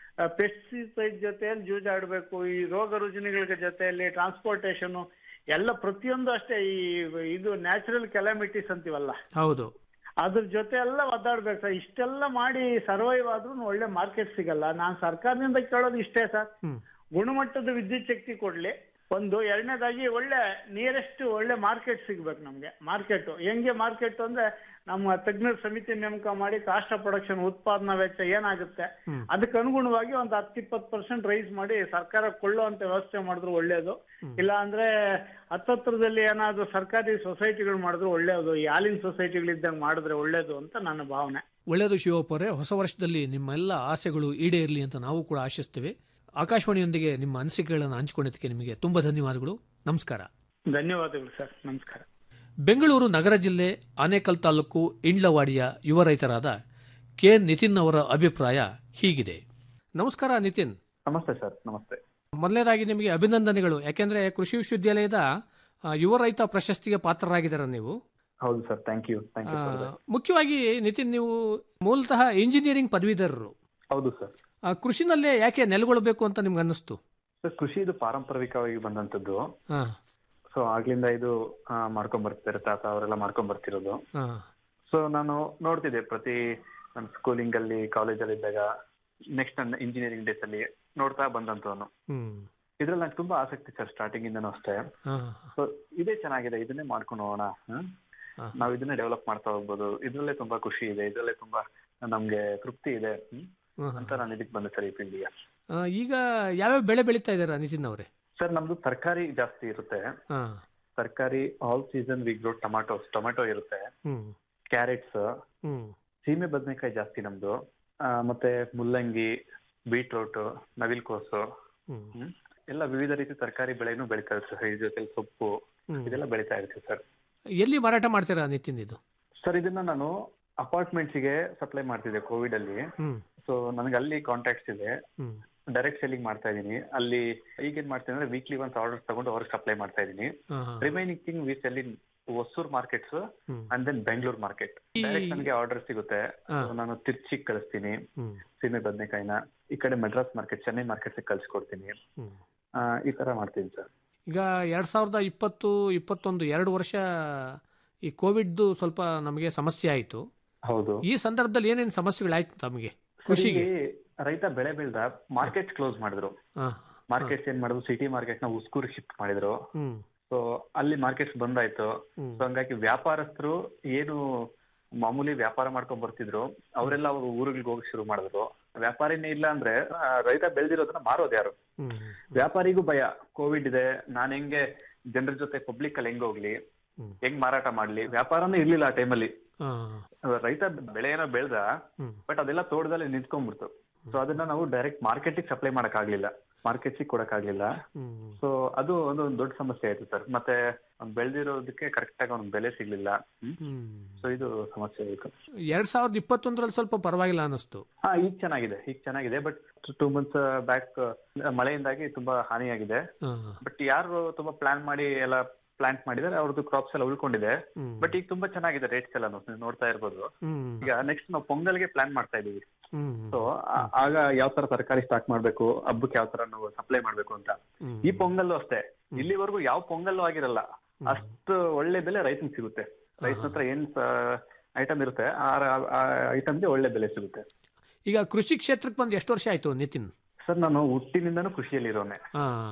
ಪೆಸ್ಟಿಸೈಡ್ ಜೊತೆಯಲ್ಲಿ ಜೂಜಾಡ್ಬೇಕು ಈ ರೋಗ ರುಜಿನಗಳ ಜೊತೆಯಲ್ಲಿ ಟ್ರಾನ್ಸ್ಪೋರ್ಟೇಷನ್ ಎಲ್ಲ ಪ್ರತಿಯೊಂದು ಅಷ್ಟೇ ಈ ಇದು ನ್ಯಾಚುರಲ್ ಕೆಲಾಮಿಟೀಸ್ ಅಂತೀವಲ್ಲ ಹೌದು ಅದ್ರ ಜೊತೆ ಎಲ್ಲ ಒದ್ದಾಡ್ಬೇಕು ಸರ್ ಇಷ್ಟೆಲ್ಲ ಮಾಡಿ ಸರ್ವೈವ್ ಆದ್ರೂ ಒಳ್ಳೆ ಮಾರ್ಕೆಟ್ ಸಿಗಲ್ಲ ನಾನ್ ಸರ್ಕಾರದಿಂದ ಕೇಳೋದು ಇಷ್ಟೇ ಸರ್ ಗುಣಮಟ್ಟದ ವಿದ್ಯುತ್ ಶಕ್ತಿ ಕೊಡ್ಲಿ ಒಂದು ಎರಡನೇದಾಗಿ ಒಳ್ಳೆ ನಿಯರೆಸ್ಟ್ ಒಳ್ಳೆ ಮಾರ್ಕೆಟ್ ಸಿಗ್ಬೇಕು ನಮ್ಗೆ ಮಾರ್ಕೆಟ್ ಹೆಂಗೆ ಮಾರ್ಕೆಟ್ ಅಂದ್ರೆ ನಮ್ಮ ತಜ್ಞರ ಸಮಿತಿ ನೇಮಕ ಮಾಡಿ ಕಾಸ್ಟ್ ಆಫ್ ಪ್ರೊಡಕ್ಷನ್ ಉತ್ಪಾದನಾ ವೆಚ್ಚ ಏನಾಗುತ್ತೆ ಅದಕ್ಕೆ ಅನುಗುಣವಾಗಿ ಒಂದು ಹತ್ತು ಇಪ್ಪತ್ತು ಪರ್ಸೆಂಟ್ ರೈಸ್ ಮಾಡಿ ಸರ್ಕಾರ ಕೊಳ್ಳುವಂತ ವ್ಯವಸ್ಥೆ ಮಾಡಿದ್ರು ಒಳ್ಳೇದು ಇಲ್ಲ ಅಂದ್ರೆ ಹತ್ತತ್ರದಲ್ಲಿ ಏನಾದ್ರು ಸರ್ಕಾರಿ ಸೊಸೈಟಿಗಳು ಮಾಡಿದ್ರು ಒಳ್ಳೇದು ಈ ಹಾಲಿನ ಸೊಸೈಟಿಗಳಿದ್ದಂಗೆ ಮಾಡಿದ್ರೆ ಒಳ್ಳೇದು ಅಂತ ನನ್ನ ಭಾವನೆ ಒಳ್ಳೆಯದು ಶಿವಪ್ಪರೇ ಹೊಸ ವರ್ಷದಲ್ಲಿ ನಿಮ್ಮ ಎಲ್ಲ ಆಸೆಗಳು ಈಡೇರಲಿ ಅಂತ ನಾವು ಕೂಡ ಆಶಿಸ್ತೇವೆ ಆಕಾಶವಾಣಿಯೊಂದಿಗೆ ನಿಮ್ಮ ಅನಿಸಿಕೆಗಳನ್ನು ಹಂಚಿಕೊಂಡಿದ್ದಕ್ಕೆ ನಿಮಗೆ ತುಂಬಾ ಧನ್ಯವಾದಗಳು ನಮಸ್ಕಾರ ಧನ್ಯವಾದಗಳು ಸರ್ ನಮಸ್ಕಾರ ಬೆಂಗಳೂರು ನಗರ ಜಿಲ್ಲೆ ಆನೇಕಲ್ ತಾಲೂಕು ಇಂಡ್ಲವಾಡಿಯ ಯುವ ರೈತರಾದ ಕೆ ನಿತಿನ್ ಅವರ ಅಭಿಪ್ರಾಯ ಹೀಗಿದೆ ನಮಸ್ಕಾರ ನಿತಿನ್ ನಮಸ್ತೆ ಸರ್ ನಮಸ್ತೆ ಮೊದಲನೇದಾಗಿ ನಿಮಗೆ ಅಭಿನಂದನೆಗಳು ಯಾಕೆಂದ್ರೆ ಕೃಷಿ ವಿಶ್ವವಿದ್ಯಾಲಯದ ಆ, ಯುವ ರೈತ ಪ್ರಶಸ್ತಿಗೆ ಪಾತ್ರರಾಗಿದ್ದಾರೆ ನೀವು ಹೌದು sir thank you thank you ಆ, ಮುಖ್ಯವಾಗಿ ನಿತಿನ್ ನೀವು ಮೂಲತಃ ಇಂಜಿನಿಯರಿಂಗ್ ಪದವೀಧರರು ಹೌದು ಸರ್ ಆ, ಕೃಷಿನಲ್ಲೇ ಯಾಕೆ ನೆಲೆಗೊಳ್ಳಬೇಕು ಅಂತ ನಿಮ್ಗೆ ಅನ್ನಿಸ್ತು ಸರ್ ಕೃಷಿ ಇದು ಪಾರಂಪರಿಕವಾಗಿ ಬಂದಂತದ್ದು ಹಾ ಸೊ ಆಗ್ಲಿಂದ ಇದು ಆ, ಮಾಡ್ಕೊಂಡ್ ಬರ್ತಿದ್ದಾರೆ ತಾತ ಅವರೆಲ್ಲ ಮಾಡ್ಕೊಂಡ್ ಬರ್ತಿರೋದು ಹಾ ಸೊ ನಾನು ನೋಡ್ತಿದ್ದೆ ಪ್ರತಿ ನನ್ನ ಸ್ಕೂಲಿಂಗ್ ಅಲ್ಲಿ ಕಾಲೇಜಲ್ಲಿ ಇದ್ದಾಗ ನೆಕ್ಸ್ಟ್ ನನ್ನ ಇಂಜಿನಿಯರಿಂಗ್ ಡೇಸ್ ಅಲ್ಲಿ ನೋಡ್ತಾ ಬಂದಂತವನು ಹ್ಮ್ ಇದ್ರಲ್ಲಿ ನಂಗೆ ತುಂಬಾ ಆಸಕ್ತಿ ಸರ್ ಸ್ಟಾರ್ಟಿಂಗ್ ಇಂದನೂ ಅಷ್ಟೇ ಹಾ ಸೊ ಇದೇ ಚೆನ್ನಾಗಿದೆ ಇದನ್ನೇ ಮಾಡ್ಕೊಂಡು ಹೋಗೋಣ ಹ್ಮ್? ಹಾ. ನಾವ್ ಇದನ್ನೇ ಡೆವಲಪ್ ಮಾಡ್ತಾ ಹೋಗ್ಬೋದು ಇದ್ರಲ್ಲೇ ತುಂಬಾ ಖುಷಿ ಇದೆ ಇದ್ರಲ್ಲೇ ತುಂಬಾ ನಮ್ಗೆ ತೃಪ್ತಿ ಇದೆ ಹ್ಮ್? ಹಾ. ಅಂತ ನಾನು ಇದಕ್ ಬಂದೆ ಸರ್ ಈ ಫೀಲ್ಡ್ಗೆ ಆ, ಈಗ ಯಾವ್ಯಾವ ಬೆಳೆ ಬೆಳೀತಾ ಇದ್ದೀರಾ ನಿತಿನ್ ಅವರೇ ಸರ್ ನಮ್ದು ತರಕಾರಿ ಜಾಸ್ತಿ ಇರುತ್ತೆ ಹಾ ತರಕಾರಿ all season we grow tomatoes tomato ಇರುತ್ತೆ ಹ್ಮ್ ಕ್ಯಾರೆಟ್ಸ್ ಹ್ಮ್ ಸೀಮೆ ಬದನೆಕಾಯಿ ಜಾಸ್ತಿ ನಮ್ದು ಆ, ಮತ್ತೆ ಮುಲ್ಲಂಗಿ ಬೀಟ್ರೂಟ್ ನವಿಲ್ಕೋಸು ಹ್ಮ್ ಹ್ಮ್? ಎಲ್ಲ ವಿವಿಧ ರೀತಿ ತರಕಾರಿ ಬೆಳೆನೂ ಬೆಳಿತಾ ಇರ್ತೀವಿ ಸರ್ ಇದ್ರ ಜೊತೆ ಸೊಪ್ಪು ಹ್ಮ್. ಇದೆಲ್ಲ ಬೆಳಿತಾ ಇರ್ತೀವಿ ಸರ್ ಎಲ್ಲಿ ಮಾರಾಟ ಮಾಡ್ತೀರಾ ನಿತಿನ್ ಇದು ಸರ್ ಇದನ್ನ ನಾನು ಅಪಾರ್ಟ್ಮೆಂಟ್ಸ್ ಗೆ ಸಪ್ಲೈ ಮಾಡ್ತಿದ್ದೆ ಕೋವಿಡ್ ಅಲ್ಲಿ ಹ್ಮ್ ಸೊ ನನಗೆ ಅಲ್ಲಿ ಕಾಂಟ್ಯಾಕ್ಟ್ಸ್ ಇದೆ ಹ್ಮ್ ಡೈರೆಕ್ಟ್ ಸೆಲ್ಲಿಂಗ್ ಮಾಡ್ತಾ ಇದೀನಿ ಅಲ್ಲಿ ಈಗ ಏನ್ ಮಾಡ್ತೀನಿ ಅಂದ್ರೆ ವೀಕ್ಲಿ ಒನ್ಸ್ ಆರ್ಡರ್ಸ್ ತಗೊಂಡು ಅವ್ರಿಗೆ ಸಪ್ಲೈ ಮಾಡ್ತಾ ಇದೀನಿ ಹಾ, ಹಾ. Remaining thing we sell in Hosur markets hmm. And then Bengaluru market ಈ- ಡೈರೆಕ್ಟ್ ನನಗೆ ಆರ್ಡರ್ ಸಿಗುತ್ತೆ ಹಾ. So ನಾನು ತಿರ್ಚಿಗ್ ಕಳಿಸ್ತೀನಿ ಹ್ಮ್ ಸೀಮೆ ಬದನೆಕಾಯಿನ ಈ ಕಡೆ ಮಡ್ರಾಸ್ ಮಾರ್ಕೆಟ್ ಚೆನ್ನೈ ಮಾರ್ಕೆಟ್ ಕಳ್ಸಿಕೊಡ್ತೀನಿ ಹ್ಮ್ ಆ, ಈ ತರ ಮಾಡ್ತೀನಿ ಸರ್ ಈಗ ಎರಡ್ ಸಾವಿರದ ಇಪ್ಪತ್ತು ಇಪ್ಪತ್ತೊಂದು ಎರಡು ವರ್ಷ ಈ ಕೋವಿಡ್ ಸ್ವಲ್ಪ ನಮಗೆ ಸಮಸ್ಯೆ ಆಯಿತು ಹೌದು ಈ ಸಂದರ್ಭದಲ್ಲಿ ಏನೇನು ಸಮಸ್ಯೆಗಳಾಯ್ತು ತಮಗೆ ಕೃಷಿಗೆ ಇಲ್ಲಿ ರೈತ ಬೆಳೆ ಬೆಳ್ದ ಮಾರ್ಕೆಟ್ ಕ್ಲೋಸ್ ಮಾಡಿದ್ರು ಹಾ ಮಾರ್ಕೆಟ್ಸ್ ಏನ್ ಮಾಡಿದ್ರು ಸಿಟಿ ಮಾರ್ಕೆಟ್ ನ ಉಸ್ಕೂರ್ ಶಿಫ್ಟ್ ಮಾಡಿದ್ರು ಹ್ಮ್ ಸೊ ಅಲ್ಲಿ ಮಾರ್ಕೆಟ್ಸ್ ಬಂದಾಯ್ತು ಹ್ಮ್. ಸೊ ಹಂಗಾಗಿ ವ್ಯಾಪಾರಸ್ಥರು ಏನು ಮಾಮೂಲಿ ವ್ಯಾಪಾರ ಮಾಡ್ಕೊಂಡ್ ಬರ್ತಿದ್ರು ಅವರೆಲ್ಲ ಅವ್ರ ಊರುಗಳಿಗೆ ಹೋಗಿ ಶುರು ಮಾಡಿದ್ರು ವ್ಯಾಪಾರಿನೇ ಇಲ್ಲ ಅಂದ್ರೆ ಆ, ರೈತ ಬೆಳೆದಿರೋದನ್ನ ಮಾರೋದು ಯಾರು ಹ್ಮ್ ವ್ಯಾಪಾರಿಗೂ ಭಯ ಕೋವಿಡ್ ಇದೆ ನಾನ್ ಹೆಂಗೆ ಜನರ ಜೊತೆ ಪಬ್ಲಿಕ್ ಅಲ್ಲಿ ಹೆಂಗ್ ಹೋಗ್ಲಿ ಹ್ಮ್. ಹೆಂಗ್ ಮಾರಾಟ ಮಾಡ್ಲಿ ವ್ಯಾಪಾರನೇ ಇರ್ಲಿಲ್ಲ ಆ ಟೈಮಲ್ಲಿ ಹಾ ರೈತ ಬೆಳೆ ಏನೋ ಬೆಳ್ದ ಹ್ಮ್. ಬಟ್ ಅದೆಲ್ಲ ತೋಟದಲ್ಲಿ ನಿಂತ್ಕೊಂಡ್ಬಿಡ್ತು ಸೊ ಅದನ್ನ ನಾವು ಡೈರೆಕ್ಟ್ ಮಾರ್ಕೆಟಿಗೆ ಸಪ್ಲೈ ಮಾಡಕ್ ಆಗ್ಲಿಲ್ಲ ಮಾರ್ಕೆಟ್ಗೆ ಕೊಡಕ್ ಆಗ್ಲಿಲ್ಲ ಹ್ಮ್ ಸೊ ಅದು ಒಂದು ಒಂದು ದೊಡ್ಡ ಸಮಸ್ಯೆ ಆಯ್ತು ಸರ್ ಮತ್ತೆ ಅವ್ನ್ ಬೆಳ್ದಿರೋದಕ್ಕೆ ಕರೆಕ್ಟ್ ಆಗಿ ಅವ್ನಿಗೆ ಬೆಲೆ ಸಿಗ್ಲಿಲ್ಲ ಹ್ಮ್ ಸೊ ಇದು ಸಮಸ್ಯೆ ಆಯ್ತು ಎರಡ್ ಸಾವಿರದ ಇಪ್ಪತ್ತೊಂದರಲ್ಲಿ ಸ್ವಲ್ಪ ಪರವಾಗಿಲ್ಲ ಅನ್ನಿಸ್ತು ಹಾ ಈಗ ಚೆನ್ನಾಗಿದೆ ಈಗ ಚೆನ್ನಾಗಿದೆ ಬಟ್ ಟೂ ಮಂತ್ಸ್ ಬ್ಯಾಕ್ ಮಳೆಯಿಂದಾಗಿ ತುಂಬಾ ಹಾನಿಯಾಗಿದೆ ಹಾ ಬಟ್ ಯಾರು ತುಂಬಾ ಪ್ಲಾನ್ ಮಾಡಿ ಎಲ್ಲ ಪ್ಲಾಂಟ್ ಮಾಡಿದಾರೆ ಅವ್ರದ್ದು ಕ್ರಾಪ್ಸ್ ಎಲ್ಲ ಉಳ್ಕೊಂಡಿದೆ ಹ್ಮ್. ಬಟ್ ಈಗ ತುಂಬಾ ಚೆನ್ನಾಗಿದೆ ರೇಟ್ಸ್ ಎಲ್ಲ ನೀವು ನೋಡ್ತಾ ಇರ್ಬೋದು ಹ್ಮ್ ಈಗ ನೆಕ್ಸ್ಟ್ ನಾವು ಪೊಂಗಲ್ಗೆ ಪ್ಲಾನ್ ಮಾಡ್ತಾ ಇದೀವಿ ಹ್ಮ್ ಸೊ ಆಗ ಯಾವ ತರ ತರಕಾರಿ ಸ್ಟಾಕ್ ಮಾಡ್ಬೇಕು ಹಬ್ಬಕ್ಕೆ ಯಾವ ತರ ನಾವು ಸಪ್ಲೈ ಮಾಡ್ಬೇಕು ಅಂತ ಹ್ಮ್. ಈ ಪೊಂಗಲ್ಲು ಅಷ್ಟೇ ಇಲ್ಲಿವರೆಗೂ ಯಾವ ಪೊಂಗಲ್ಲು ಆಗಿರಲ್ಲ ಅಷ್ಟು ಒಳ್ಳೆ ಬೆಲೆ ರೈತನಿಗೆ ಸಿಗುತ್ತೆ ರೈತನ ಹತ್ರ ಏನ್ ಐಟಮ್ ಇರುತ್ತೆ ಆ ಐಟಮ್ಗೆ ಒಳ್ಳೆ ಬೆಲೆ ಸಿಗುತ್ತೆ ಈಗ ಕೃಷಿ ಕ್ಷೇತ್ರಕ್ಕೆ ಬಂದು ಎಷ್ಟು ವರ್ಷ ಆಯ್ತು ನಿತಿನ್ ಸರ್ ನಾನು ಹುಟ್ಟಿನಿಂದನೂ ಕೃಷಿಯಲ್ಲಿ ಇರೋನೆ ಹಾ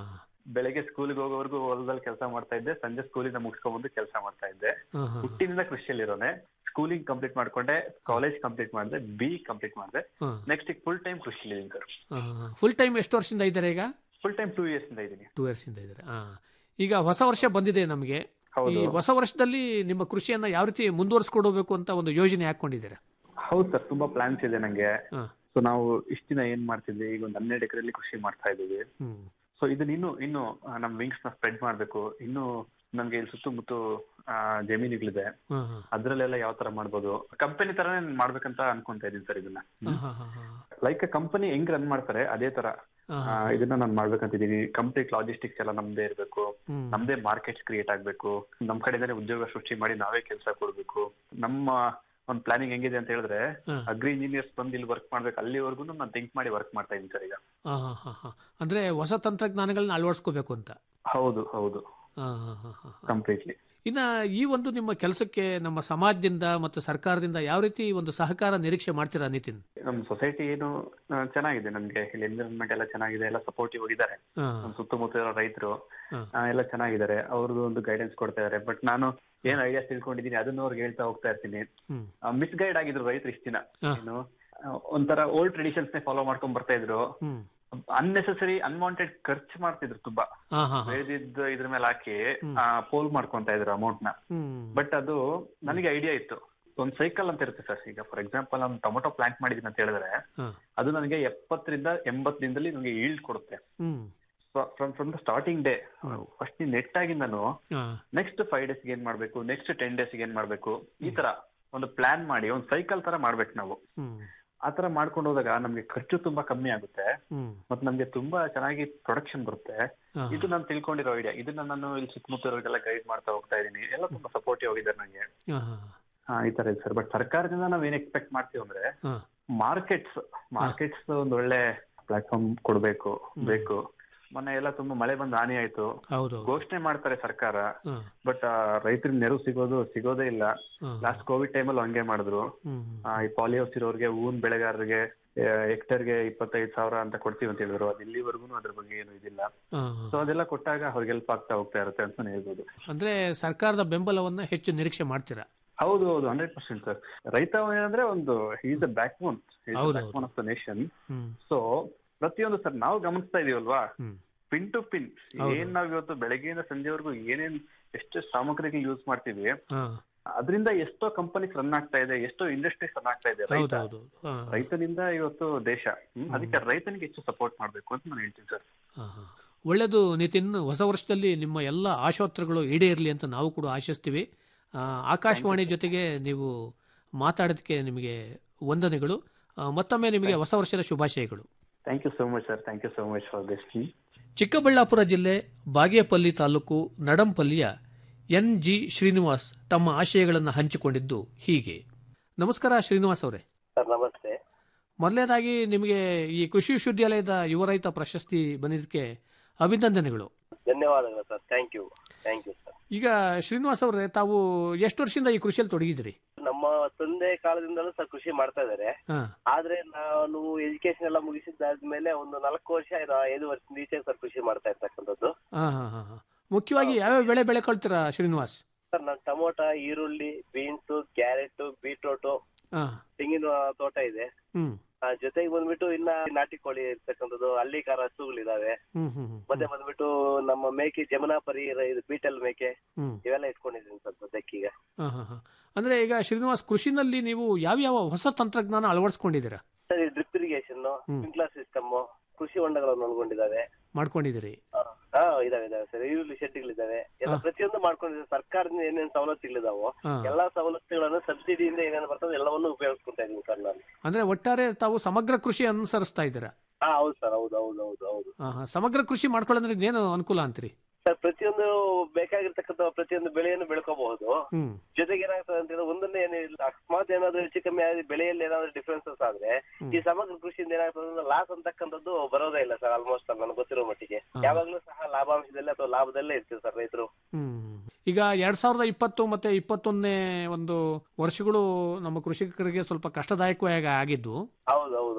ಬೆಳಗ್ಗೆ ಸ್ಕೂಲ್ಗೆ ಹೋಗೋವರೆಗೂ ಹೊಲದಲ್ಲಿ ಕೆಲಸ ಮಾಡ್ತಾ ಇದ್ದೆ ಸಂಜೆ ಸ್ಕೂಲಿಂದ ಮುಗಿಸ್ಕೊಂಡ್ಬಂದು ಕೆಲಸ ಮಾಡ್ತಾ ಇದ್ದೆ ಹಾ, ಹಾ. ಹುಟ್ಟಿನಿಂದ ಕೃಷಿಯಲ್ಲಿರೋನೆ ಸ್ಕೂಲಿಂಗ್ ಕಂಪ್ಲೀಟ್ ಮಾಡ್ಕೊಂಡೆ ಕಾಲೇಜ್ ಕಂಪ್ಲೀಟ್ ಮಾಡಿದೆ ಬಿ ಕಂಪ್ಲೀಟ್ ಮಾಡಿದೆ ಹಾ. ನೆಕ್ಸ್ಟ್ ಈಗ ಫುಲ್ ಟೈಮ್ ಕೃಷಿಲಿ ಸರ್ ಫುಲ್ ಟೈಮ್ ಎಷ್ಟು ವರ್ಷದಿಂದ ಇದ್ದಾರೆ ಈಗ ಫುಲ್ ಟೈಮ್ ಟೂ ಇಯರ್ಸ್ ಇಂದ ಇದ್ದೀನಿ ಟೂ ಇಯರ್ಸ್ ಇಂದ ಇದ್ದಾರೆ ಹಾ ಈಗ ಹೊಸ ವರ್ಷ ಬಂದಿದೆ ನಮಗೆ ಹೌದು. ಈ ಹೊಸ ವರ್ಷದಲ್ಲಿ ನಿಮ್ಮ ಕೃಷಿಯನ್ನ ಯಾವ ರೀತಿ ಮುಂದುವರಿಸ್ಕೊಡ್ಬೇಕು ಅಂತ ಒಂದು ಯೋಜನೆ ಹಾಕೊಂಡಿದ್ದೀರಾ ಹೌದು ಸರ್ ತುಂಬಾ ಪ್ಲಾನ್ಸ್ ಇದೆ ನಂಗೆ ಹಾ. ಸೊ ನಾವು ಇಷ್ಟ ದಿನ ಏನ್ ಮಾಡ್ತಿದ್ವಿ ಈಗ ಒಂದು ಹನ್ನೆರಡು ಎಕರೆಯಲ್ಲಿ ಕೃಷಿ ಮಾಡ್ತಾ ಇದ್ದೀವಿ ಹ್ಮ್ ಸೊ ಇದನ್ನ ಇನ್ನು ಇನ್ನು ಆ, ನಮ್ ವಿಂಗ್ಸ್ ನ ಸ್ಪ್ರೆಡ್ ಮಾಡ್ಬೇಕು ಇನ್ನು ನಮ್ಗೆ ಇಲ್ಲಿ ಸುತ್ತಮುತ್ತ ಆ, ಜಮೀನುಗಳಿದೆ ಹಾ, ಹಾ. ಅದ್ರಲ್ಲೆಲ್ಲ ಯಾವ ತರ ಮಾಡ್ಬೋದು ಕಂಪನಿ ತರನೇ ನಾನ್ ಮಾಡ್ಬೇಕಂತ ಅನ್ಕೊಂತಾ ಇದೀನಿ ಸರ್ ಇದನ್ನ ಹಾ, ಹಾ, ಹಾ. ಲೈಕ್ ಕಂಪನಿ ಹೆಂಗ್ ರನ್ ಮಾಡ್ತಾರೆ ಅದೇ ತರ ಹಾ, ಆ, ಇದನ್ನ ನಾನು ಮಾಡ್ಬೇಕಂತಿದೀನಿ ಕಂಪ್ಲೀಟ್ ಲಾಜಿಸ್ಟಿಕ್ಸ್ ಎಲ್ಲ ನಮ್ದೇ ಇರ್ಬೇಕು ಹ್ಮ್. ನಮ್ದೇ ಮಾರ್ಕೆಟ್ಸ್ ಕ್ರಿಯೇಟ್ ಆಗ್ಬೇಕು ನಮ್ ಕಡೆಯಿಂದಾನೆ ಉದ್ಯೋಗ ಸೃಷ್ಟಿ ಮಾಡಿ ನಾವೇ ಕೆಲಸ ಕೊಡ್ಬೇಕು ನಮ್ಮ ಒಂದ್ ಪ್ಲಾನಿಂಗ್ ಹೆಂಗಿದೆ ಅಂತ ಹೇಳಿದ್ರೆ ಹಾ. ಅಗ್ರಿ ಇಂಜಿನಿಯರ್ಸ್ ಬಂದು ಇಲ್ಲಿ ವರ್ಕ್ ಮಾಡ್ಬೇಕು ಅಲ್ಲಿವರೆಗೂ ನಾನು ಥಿಂಕ್ ಮಾಡಿ ವರ್ಕ್ ಮಾಡ್ತಾ ಇದ್ದೀನಿ ಸರ್ ಈಗ ಹಾ, ಹಾ, ಹಾ, ಹಾ. ಅಂದ್ರೆ ಹೊಸ ತಂತ್ರಜ್ಞಾನಗಳನ್ನ ಅಳವಡಿಸ್ಕೋಬೇಕು ಅಂತ ಹೌದು ಹೌದು ಹಾ, ಹಾ, ಹಾ, ಹಾ. ಕಂಪ್ಲೀಟ್ಲಿ ಇನ್ನ ಈ ಒಂದು ನಿಮ್ಮ ಕೆಲಸಕ್ಕೆ ನಮ್ಮ ಸಮಾಜದಿಂದ ಮತ್ತು ಸರ್ಕಾರದಿಂದ ಯಾವ ರೀತಿ ಒಂದು ಸಹಕಾರ ನಿರೀಕ್ಷೆ ಮಾಡ್ತೀರಾ ನಿತಿನ್ ನಮ್ ಸೊಸೈಟಿ ಏನು ಆ, ಚೆನ್ನಾಗಿದೆ ನಮ್ಗೆ ಇಲ್ಲಿ ಎನ್ವಿರಾನ್ಮೆಂಟ್ ಎಲ್ಲ ಚೆನ್ನಾಗಿದೆ ಎಲ್ಲ ಸಪೋರ್ಟಿವ್ ಆಗಿದ್ದಾರೆ ಹಾ. ನಮ್ ಸುತ್ತಮುತ್ತ ಇರೋ ರೈತರು ಹಾ. ಎಲ್ಲ ಚೆನ್ನಾಗಿದ್ದಾರೆ ಅವ್ರದ್ದು ಒಂದು ಗೈಡೆನ್ಸ್ ಕೊಡ್ತಾ ಇದಾರೆ ಬಟ್ ನಾನು ಏನ್ ಐಡಿಯಾಸ್ ತಿಳ್ಕೊಂಡಿದೀನಿ ಅದನ್ನ ಅವ್ರಿಗೆ ಹೇಳ್ತಾ ಹೋಗ್ತಾ ಇರ್ತೀನಿ ಹ್ಮ್. ಮಿಸ್ ಗೈಡ್ ಆಗಿದ್ರು ರೈತರು ಇಷ್ಟ ದಿನ ಹಾ. ಏನು ಆ, ಒಂಥರ ಓಲ್ಡ್ ಟ್ರೆಡಿಷನ್ಸ್ ನೇ ಫಾಲೋ ಮಾಡ್ಕೊಂಡ್ ಬರ್ತಾ ಇದ್ರು ಹ್ಮ್. ಅನ್ನೆಸೆಸರಿ ಅನ್ವಾಂಟೆಡ್ ಖರ್ಚು ಮಾಡ್ತಿದ್ರು ತುಂಬಾ ಹಾ, ಹಾ, ಹಾ. ಬೆಳೆದಿದ್ದ ಇದ್ರ ಮೇಲೆ ಹಾಕಿ ಪೋಲ್ ಮಾಡ್ಕೊಂತ ಇದ್ರು ಅಮೌಂಟ್ ನ ಹ್ಮ್. ಬಟ್ ಅದು ನನಗೆ ಐಡಿಯಾ ಇತ್ತು ಒಂದ್ ಸೈಕಲ್ ಅಂತ ಇರುತ್ತೆ ಸರ್ ಈಗ ಫಾರ್ ಎಕ್ಸಾಂಪಲ್ ನಾನು ಟೊಮೊಟೊ ಪ್ಲಾಂಟ್ ಮಾಡಿದೀನಿ ಅಂತ ಹೇಳಿದ್ರೆ ಹಾ. ಅದು ನನಗೆ ಎಪ್ಪತ್ತರಿಂದ ಎಂಬತ್ತು ದಿನದಲ್ಲಿ ನನಗೆ ಈಲ್ಡ್ ಕೊಡುತ್ತೆ ಹ್ಮ್. From from the starting day first net ಆಗಿಂದನು ಹಾ. ನೆಕ್ಸ್ಟ್ ಫೈವ್ ಡೇಸ್ಗೆ ಏನ್ ಮಾಡ್ಬೇಕು ನೆಕ್ಸ್ಟ್ ಟೆನ್ ಡೇಸ್ಗೆ ಏನ್ ಮಾಡ್ಬೇಕು ಈ ತರ ಒಂದು ಪ್ಲಾನ್ ಮಾಡಿ ಒಂದು ಸೈಕಲ್ ತರ ಮಾಡ್ಬೇಕು ನಾವು ಹ್ಮ್. ಆ ತರ ಮಾಡ್ಕೊಂಡು ಹೋದಾಗ ನಮ್ಗೆ ಖರ್ಚು ತುಂಬಾ ಕಮ್ಮಿ ಆಗುತ್ತೆ ಹ್ಮ್. ಮತ್ತೆ ನಮ್ಗೆ ತುಂಬಾ ಚೆನ್ನಾಗಿ ಪ್ರೊಡಕ್ಷನ್ ಬರುತ್ತೆ ಹಾ. ಇದು ನಾನು ತಿಳ್ಕೊಂಡಿರೋ ಐಡಿಯಾ ಇದನ್ನ ನಾನು ಇಲ್ಲಿ ಸುತ್ತಮುತ್ತ ಇರೋರಿಗೆಲ್ಲ ಗೈಡ್ ಮಾಡ್ತಾ ಹೋಗ್ತಾ ಇದೀನಿ ಎಲ್ಲ ತುಂಬಾ ಸಪೋರ್ಟಿವ್ ಆಗಿದ್ದಾರೆ ನಂಗೆ ಹಾ, ಹಾ. ಹಾ ಈ ತರ ಇದೆ ಸರ್ ಬಟ್ ಸರ್ಕಾರದಿಂದ ನಾವ್ ಏನ್ ಎಕ್ಸ್ಪೆಕ್ಟ್ ಮಾಡ್ತೀವಿ ಅಂದ್ರೆ ಹಾ. ಮಾರ್ಕೆಟ್ಸ್ ಮಾರ್ಕೆಟ್ಸ್ ಒಂದು ಒಳ್ಳೆ ಪ್ಲಾಟ್ಫಾರ್ಮ್ ಕೊಡ್ಬೇಕು ಬೇಕು ಮೊನ್ನೆ ಎಲ್ಲ ತುಂಬಾ ಮಳೆ ಬಂದು ಹಾನಿ ಆಯ್ತು ಹೌದು ಘೋಷಣೆ ಮಾಡ್ತಾರೆ ಸರ್ಕಾರ ಹಾ. ಬಟ್ ರೈತರಿಗೆ ನೆರವು ಸಿಗೋದು ಸಿಗೋದೇ ಇಲ್ಲ ಹಾ. ಲಾಸ್ಟ್ ಕೋವಿಡ್ ಟೈಮಲ್ಲಿ ಹಂಗೆ ಮಾಡಿದ್ರು ಹ್ಮ್. ಆ, ಈ ಪಾಲಿಯೋಸ್ ಇರೋರಿಗೆ ಹೂವಿನ ಬೆಳೆಗಾರರಿಗೆ ಹೆಕ್ಟರ್ಗೆ ಇಪ್ಪತ್ತೈದು ಸಾವಿರ ಅಂತ ಕೊಡ್ತೀವಿ ಅಂತ ಹೇಳಿದ್ರು ಅದು ಇಲ್ಲಿವರೆಗೂ ಅದ್ರ ಬಗ್ಗೆ ಏನು ಇದಿಲ್ಲ ಹಾ, ಸೊ ಅದೆಲ್ಲ ಕೊಟ್ಟಾಗ ಅವ್ರಿಗೆ ಹೆಲ್ಪ್ ಆಗ್ತಾ ಹೋಗ್ತಾ ಇರುತ್ತೆ ಅಂತ ಹೇಳ್ಬೋದು ಅಂದ್ರೆ ಸರ್ಕಾರದ ಬೆಂಬಲವನ್ನ ಹೆಚ್ಚು ನಿರೀಕ್ಷೆ ಮಾಡ್ತೀರಾ ಹೌದು ಹೌದು ಹಂಡ್ರೆಡ್ ಪರ್ಸೆಂಟ್ ಸರ್ ರೈತ ಏನಂದ್ರೆ ಒಂದು ಈಸ್ ದ ಬ್ಯಾಕ್ ಬೋನ್ ಹೌದು, back bone of the nation hmm. So ಪ್ರತಿಯೊಂದು ಸರ್ ನಾವು ಗಮನಿಸ್ತಾ ಇದೀವಲ್ವಾ ಹ್ಮ್. ಪಿನ್ ಟು ಪಿನ್ ಹೌದು. ಏನ್ ನಾವ್ ಇವತ್ತು ಬೆಳಗ್ಗೆಯಿಂದ ಸಂಜೆವರೆಗೂ ಏನೇನ್ ಎಷ್ಟು ಸಾಮಗ್ರಿಗಳು ಯೂಸ್ ಮಾಡ್ತೀವಿ ಹಾ. ಅದರಿಂದ ಎಷ್ಟೋ ಕಂಪನೀಸ್ ರನ್ ಆಗ್ತಾ ಇದೆ ಎಷ್ಟೋ ಇಂಡಸ್ಟ್ರೀಸ್ ರನ್ ಆಗ್ತಾ ಇದೆ ಹೌದು ರೈತ ಹೌದು ಹಾ. ರೈತನಿಂದ ಇವತ್ತು ದೇಶ ಹ್ಮ್? ಅದಕ್ಕೆ ರೈತನಿಗೆ ಹೆಚ್ಚು ಸಪೋರ್ಟ್ ಮಾಡ್ಬೇಕು ಅಂತ ನಾನು ಹೇಳ್ತೀನಿ ಸರ್ ಹಾ, ಹಾ. ಒಳ್ಳೆಯದು ನಿತಿನ್ ಹೊಸ ವರ್ಷದಲ್ಲಿ ನಿಮ್ಮ ಎಲ್ಲ ಆಶೋತ್ತರಗಳು ಈಡೇರಲಿ ಅಂತ ನಾವು ಕೂಡ ಆಶಿಸ್ತೀವಿ ಆ, ಆಕಾಶವಾಣಿ ಜೊತೆಗೆ ನೀವು ಮಾತಾಡೋದಕ್ಕೆ ನಿಮಗೆ ವಂದನೆಗಳು ಆ, ಮತ್ತೊಮ್ಮೆ ನಿಮಗೆ ಹೊಸ ವರ್ಷದ ಶುಭಾಶಯಗಳು thank you so much sir thank you so much for this Chikkaballapur ಜಿಲ್ಲೆ ಬಾಗೇಪಲ್ಲಿ ತಾಲೂಕು ನಡಂಪಲ್ಲಿಯ ಎನ್ ಜಿ ಶ್ರೀನಿವಾಸ್ ತಮ್ಮ ಆಶಯಗಳನ್ನು ಹಂಚಿಕೊಂಡಿದ್ದು ಹೀಗೆ ನಮಸ್ಕಾರ ಶ್ರೀನಿವಾಸ್ ಅವರೇ ಸರ್ ನಮಸ್ತೆ ಮೊದಲನೇದಾಗಿ ನಿಮಗೆ ಈ ಕೃಷಿ ವಿಶ್ವವಿದ್ಯಾಲಯದ ಯುವ ರೈತ ಪ್ರಶಸ್ತಿ ಬಂದಿದ್ದಕ್ಕೆ ಅಭಿನಂದನೆಗಳು ಧನ್ಯವಾದಗಳು sir thank you thank you sir ಈಗ ಶ್ರೀನಿವಾಸ್ ಅವರೇ ತಾವು ಎಷ್ಟು ವರ್ಷದಿಂದ ಈ ಕೃಷಿಯಲ್ಲಿ ತೊಡಗಿದ್ರಿ ನಮ್ಮ ತಂದೆ ಕಾಲದಿಂದಲೂ ಸರ್ ಕೃಷಿ ಮಾಡ್ತಾ ಇದ್ದಾರೆ ಹಾ ಆದ್ರೆ ನಾನು ಎಜುಕೇಶನ್ ಎಲ್ಲ ಮುಗಿಸಿದ್ದಾದ್ಮೇಲೆ ಒಂದು ನಾಲ್ಕು ವರ್ಷ ಏನೋ ಐದು ವರ್ಷದಿಂದ ಈಚೆ ಸರ್ ಕೃಷಿ ಮಾಡ್ತಾ ಇರ್ತಕ್ಕಂಥದ್ದು ಹಾ ಹಾ ಹಾ ಹಾ. ಮುಖ್ಯವಾಗಿ ಯಾವ್ಯಾವ ಬೆಳೆ ಬೆಳೆಕೊಳ್ತೀರಾ ಶ್ರೀನಿವಾಸ್ ಸರ್ ನಾನು ಟೊಮೊಟೊ ಈರುಳ್ಳಿ ಬೀನ್ಸ್ ಕ್ಯಾರೆಟ್ ಬೀಟ್ರೋಟ್ ಹಾ ತೆಂಗಿನ ತೋಟ ಇದೆ ಹ್ಮ್ ಆ, ಜೊತೆಗೆ ಬಂದ್ಬಿಟ್ಟು ಇನ್ನ ನಾಟಿ ಕೋಳಿ ಇರ್ತಕ್ಕಂಥದ್ದು ಹಳ್ಳಿಕಾರ ಹಸುಗಳಿದಾವೆ ಹ್ಮ್ ಹ್ಮ್ ಹ್ಮ್. ಮತ್ತೆ ಬಂದ್ಬಿಟ್ಟು ನಮ್ಮ ಮೇಕೆ ಜಮುನಾಪರಿ ರ- ಇದು ಬೀಟಲ್ ಮೇಕೆ ಹ್ಮ್ ಇವೆಲ್ಲ ಇಟ್ಕೊಂಡಿದ್ದೀನಿ ಸರ್ ಸದ್ಯಕ್ಕೀಗ ಹಾ ಹಾ ಹಾ ಅಂದ್ರೆ ಈಗ ಶ್ರೀನಿವಾಸ್ ಕೃಷಿನಲ್ಲಿ ನೀವು ಯಾವ್ಯಾವ ಹೊಸ ತಂತ್ರಜ್ಞಾನ ಅಳವಡಿಸ್ಕೊಂಡಿದ್ದೀರಾ ಸರ್ ಈ ಡ್ರಿಪ್ ಇರಿಗೇಷನ್ ಹ್ಮ್. ಸ್ಪ್ರಿಂಕ್ಲರ್ ಸಿಸ್ಟಮ್ ಕೃಷಿ ಹೊಂಡಗಳನ್ನು ಒಳಗೊಂಡಿದ್ದಾವೆ ಮಾಡ್ಕೊಂಡಿದ್ದೀರಿ ಹಾ ಇದಾವೆ ಇದಾವೆ ಸರ್ ಈರುಳ್ಳಿ ಶೆಡ್ಗಳಿದಾವೆ ಎಲ್ಲ ಹಾ. ಪ್ರತಿಯೊಂದು ಮಾಡ್ಕೊಂಡಿದ್ದೀವಿ ಸರ್ಕಾರದಿಂದ ಏನೇನು ಸವಲತ್ತುಗಳಿದಾವೋ ಹಾ. ಎಲ್ಲಾ ಸವಲತ್ತುಗಳನ್ನು ಸಬ್ಸಿಡಿಯಿಂದ ಏನೇನು ಬರ್ತದೆ ಎಲ್ಲವನ್ನು ಉಪಯೋಗಿಸ್ಕೊಂತಾ ಇದೀನಿ ಸರ್ ನಾನು ಅಂದ್ರೆ ಒಟ್ಟಾರೆ ತಾವು ಸಮಗ್ರ ಕೃಷಿ ಅನುಸರಿಸ್ತಾ ಇದ್ದೀರಾ ಹಾ ಹೌದು ಸರ್ ಹೌದು ಹೌದು ಹೌದು ಹೌದು ಹಾ, ಹಾ. ಸಮಗ್ರ ಕೃಷಿ ಮಾಡ್ಕೊಳ್ಳೋದ್ರೆ ಏನು ಅನುಕೂಲ ಅಂತೀರಿ ಸರ್ ಪ್ರತಿಯೊಂದು ಬೇಕಾಗಿರ್ತಕ್ಕಂಥ ಪ್ರತಿಯೊಂದು ಬೆಳೆಯನ್ನು ಬೆಳ್ಕೋಬಹುದು ಹ್ಮ್ ಜೊತೆಗೆ ಏನಾಗ್ತದೆ ಅಂತ ಹೇಳಿದ್ರೆ ಒಂದನ್ನೇ ಏನಿಲ್ಲ ಅಕಸ್ಮಾತ್ ಏನಾದ್ರು ಹೆಚ್ಚು ಕಮ್ಮಿ ಆಗಿ ಬೆಳೆಯಲ್ಲಿ ಏನಾದ್ರು ಡಿಫ್ರೆನ್ಸಸ್ ಆದ್ರೆ ಹ್ಮ್. ಈ ಸಮಗ್ರ ಕೃಷಿಯಿಂದ ಏನಾಗ್ತದೆ ಅಂದ್ರೆ ಲಾಸ್ ಅಂತಕ್ಕಂಥದ್ದು ಬರೋದೇ ಇಲ್ಲ ಸರ್ ಆಲ್ಮೋಸ್ಟ್ ನನಗೆ ಗೊತ್ತಿರೋ ಮಟ್ಟಿಗೆ ಹಾ. ಯಾವಾಗ್ಲೂ ಸಹ ಲಾಭಾಂಶದಲ್ಲಿ ಅಥವಾ ಲಾಭದಲ್ಲೇ ಇರ್ತೀವಿ ಸರ್ ರೈತರು ಹ್ಮ್ ಈಗ ಎರಡ್ ಸಾವಿರದ ಇಪ್ಪತ್ತು ಮತ್ತೆ ಇಪ್ಪತ್ತೊಂದನೇ ಒಂದು ವರ್ಷಗಳು ನಮ್ಮ ಕೃಷಿಕರಿಗೆ ಸ್ವಲ್ಪ ಕಷ್ಟದಾಯಕವಾಗಿ ಆಗಿದ್ದು ಹೌದು ಹೌದು ಹೌದು ಸರ್